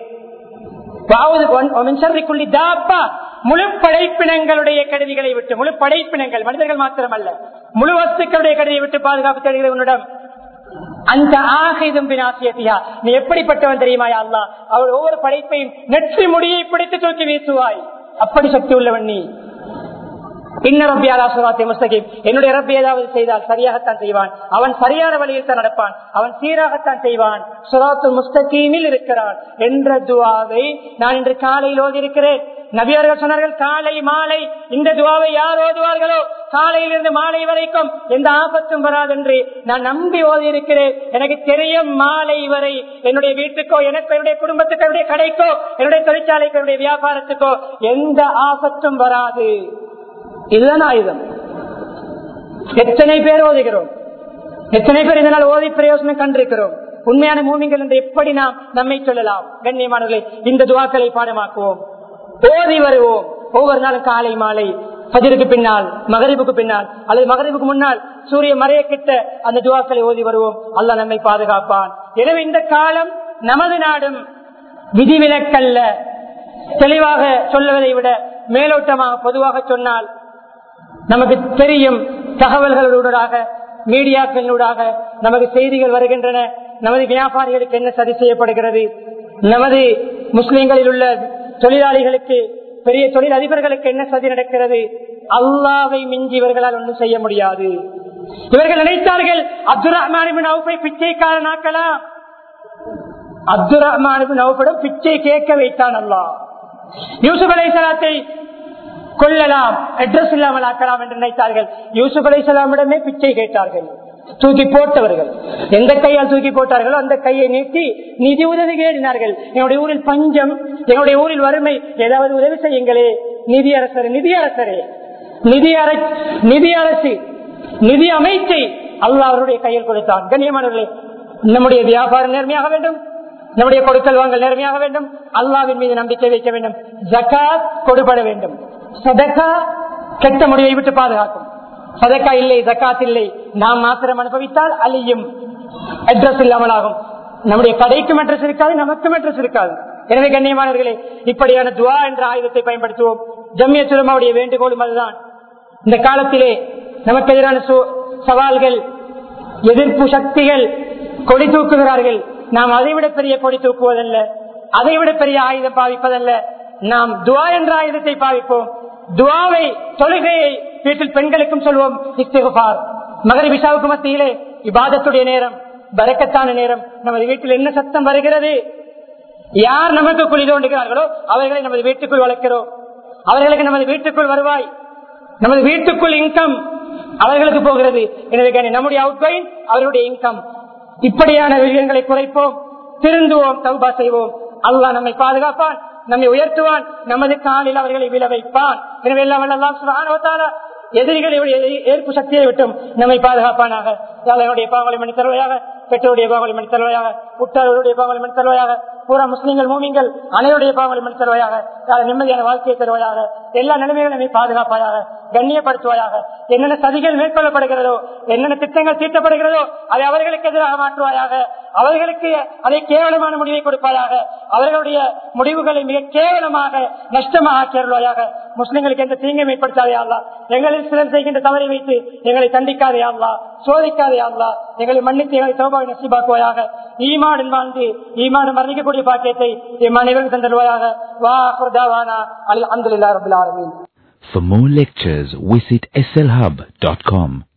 முழு படைப்பினங்களுடைய கருவிகளை விட்டு முழு படைப்பினங்கள் மனிதர்கள் மாத்திரமல்ல முழு வஸ்துக்களுடைய கருவியை விட்டு பாதுகாப்பு தருகிறேன் உன்னிடம் அந்த ஆகிதும் பினாசியத்தியா நீ எப்படிப்பட்டவன் தெரியுமா அல்லா அவள் ஒவ்வொரு படைப்பையும் நெற்றி முடியை பிடித்து தூக்கி வீசுவாய் அப்படி சக்தி உள்ளவன் நீ என்னுடைய ரப்பி ஏதாவது செய்தால் சரியாகத்தான் செய்வான் அவன் சரியான வழியில் தான் நடப்பான் அவன் சீராகத்தான் செய்வான் சுராத்து முஸ்தகீமில் இருக்கிறான் என்ற துவாவை நான் இன்று காலையில் ஓதியிருக்கிறேன் நபியர்கள் சொன்னார்கள் காலை மாலை இந்த துவாவை யார் ஓதுவார்களோ காலையிலிருந்து மாலை வரைக்கும் எந்த ஆபத்தும் வராதென்று நான் நம்பி ஓதி இருக்கிறேன் எனக்கு தெரியும் மாலை வரை என்னுடைய வீட்டுக்கோ எனக்கு என்னுடைய குடும்பத்துக்கு என்னுடைய கடைக்கோ என்னுடைய தொழிற்சாலைக்கு என்னுடைய வியாபாரத்துக்கோ எந்த ஆபத்தும் வராது இதுதான் ஆயுதம் எத்தனை பேர் ஓதுகிறோம் எத்தனை பேர் இதனால் ஓதி பிரயோசனம் கண்டிருக்கிறோம் உண்மையான மூமிங்கள் என்று எப்படி நாம் நம்மை சொல்லலாம் கண்ணியமானவர்களை இந்த துவாக்களை பாடமாக்குவோம் ஓதி வருவோம் ஒவ்வொரு நாளும் காலை மாலை பதிருக்கு பின்னால் மகரிபுக்கு பின்னால் அல்லது மகரிபுக்கு முன்னால் சூரிய மறைய கிட்ட அந்த துவாக்களை ஓதி வருவோம் அல்ல நம்மை பாதுகாப்பான் எனவே இந்த காலம் நமது நாடும் விதிவிலக்கல்ல தெளிவாக சொல்லுவதை விட மேலோட்டமாக பொதுவாக சொன்னால் நமக்கு தெரியும் தகவல்களூடாக மீடியாக்களூடாக நமக்கு செய்திகள் வருகின்றன நமது வியாபாரிகளுக்கு என்ன சரி செய்யப்படுகிறது நமது முஸ்லிம்களில் உள்ள தொழிலாளிகளுக்கு பெரிய தொழில் அதிபர்களுக்கு என்ன சதி நடக்கிறது அல்லாவை மிஞ்சி இவர்களால் ஒன்றும் செய்ய முடியாது இவர்கள் நினைத்தார்கள் அப்துல் ரஹ்மான் அவுப்பை பிச்சைக்காரனாக்கலாம் அப்துல் ரஹ்மான் அவுப்பிடம் பிச்சை கேட்க வைத்தான் அல்லா யூசுப் அலைசலாத்தை கொள்ளலாம் அட்ரஸ் இல்லாமல் ஆக்கலாம் என்று நினைத்தார்கள் யூசுப் அலைசலாமிடமே பிச்சை கேட்டார்கள் தூக்கி போட்டவர்கள் எந்த கையால் தூக்கி போட்டார்களோ அந்த கையை நீட்டி நிதி உதவி கேடினார்கள் என்னுடைய ஊரில் பஞ்சம் என்னுடைய ஊரில் வறுமை ஏதாவது உதவி செய்யுங்களே நிதி அரசர் நிதி அரசரே நிதி நிதி அரசு நிதி அமைச்சை அல்லா அவருடைய கையில் கொடுத்தான் கண்ணியமானவர்களே நம்முடைய வியாபாரம் நேர்மையாக வேண்டும் நம்முடைய கொடுக்கல் வாங்கல் நேர்மையாக வேண்டும் அல்லாவின் மீது நம்பிக்கை வைக்க வேண்டும் ஜக்காத் கொடுபட வேண்டும் சதக்கா கெட்ட முடிவை விட்டு பாதுகாக்கும் சதக்கா இல்லை ஜக்காத் இல்லை நாம் மாத்திரம் அனுபவித்தால் அழியும் அட்ரஸ் இல்லாமல் ஆகும் நம்முடைய கடைக்கும் அட்ரஸ் இருக்காது நமக்கும் அட்ரஸ் இருக்காது எனவே கண்ணியமானவர்களே இப்படியான துவா என்ற ஆயுதத்தை பயன்படுத்துவோம் ஜம்மிய சுலமாவுடைய வேண்டுகோளும் அதுதான் இந்த காலத்திலே நமக்கு எதிரான சவால்கள் எதிர்ப்பு சக்திகள் கொடி தூக்குகிறார்கள் நாம் அதைவிட பெரிய கொடி தூக்குவதல்ல அதைவிட பெரிய ஆயுதம் பாவிப்பதல்ல நாம் துவா என்ற ஆயுதத்தை பாவிப்போம் துவாவை தொழுகையை வீட்டில் பெண்களுக்கும் சொல்வோம் இஸ்திகுபார் மகரி விஷாவுக்கு மத்தியிலே இபாதத்துடைய நேரம் பறக்கத்தான நேரம் நமது வீட்டில் என்ன சத்தம் வருகிறது யார் நமக்கு குழி தோண்டுகிறார்களோ அவர்களை நமது வீட்டுக்குள் வளர்க்கிறோம் அவர்களுக்கு நமது வீட்டுக்குள் வருவாய் நமது வீட்டுக்குள் இன்கம் அவர்களுக்கு போகிறது எனவே நம்முடைய அவுட்கோயின் அவர்களுடைய இன்கம் இப்படியான விஷயங்களை குறைப்போம் திருந்துவோம் தௌபா செய்வோம் அல்லாஹ் நம்மை பாதுகாப்பான் நம்மை உயர்த்துவான் நமது காலில் அவர்களை விழ வைப்பான் எனவே எல்லாம் எல்லாம் சுகானவத்தால எதிரிகளுடைய ஏற்பு சக்தியை விட்டும் நம்மை பாதுகாப்பானாக என்னுடைய பாவங்களை மணி தருவையாக பெற்றோருடைய பாவங்களை மணி தருவையாக உற்றாரோருடைய பாவங்களை மணி தருவையாக பூரா முஸ்லீம்கள் மூமிங்கள் அனைவருடைய பாவங்களை மணி தருவையாக நிம்மதியான வாழ்க்கையை தருவாயாக எல்லா நிலைமைகளையும் பாதுகாப்பாயாக கண்ணியப்படுத்துவாயாக என்னென்ன சதிகள் மேற்கொள்ளப்படுகிறதோ என்னென்ன திட்டங்கள் தீட்டப்படுகிறதோ அதை அவர்களுக்கு எதிராக மாற்றுவாயாக அவர்களுக்கு அதை கேவலமான முடிவை கொடுப்பாயாக அவர்களுடைய முடிவுகளை மிக கேவலமாக நஷ்டமாக ஆக்கியருள்வாயாக முஸ்லிம்களுக்கு எந்த தீங்கும் ஏற்படுத்தாதே அல்லா எங்களில் சிலர் செய்கின்ற தவறை வைத்து எங்களை தண்டிக்காதே அல்லா சோதிக்காதே அல்லா எங்களை மன்னித்து எங்களை சோபாவை நசிபாக்குவாயாக ஈமாடன் வாழ்ந்து ஈமாடன் மரணிக்கக்கூடிய பாக்கியத்தை எம் அனைவரும் தந்தருவாயாக வா குர்தாவானா அல் அந்துல்லா ரபுல் ஆலமீன் For more lectures, visit slhub.com.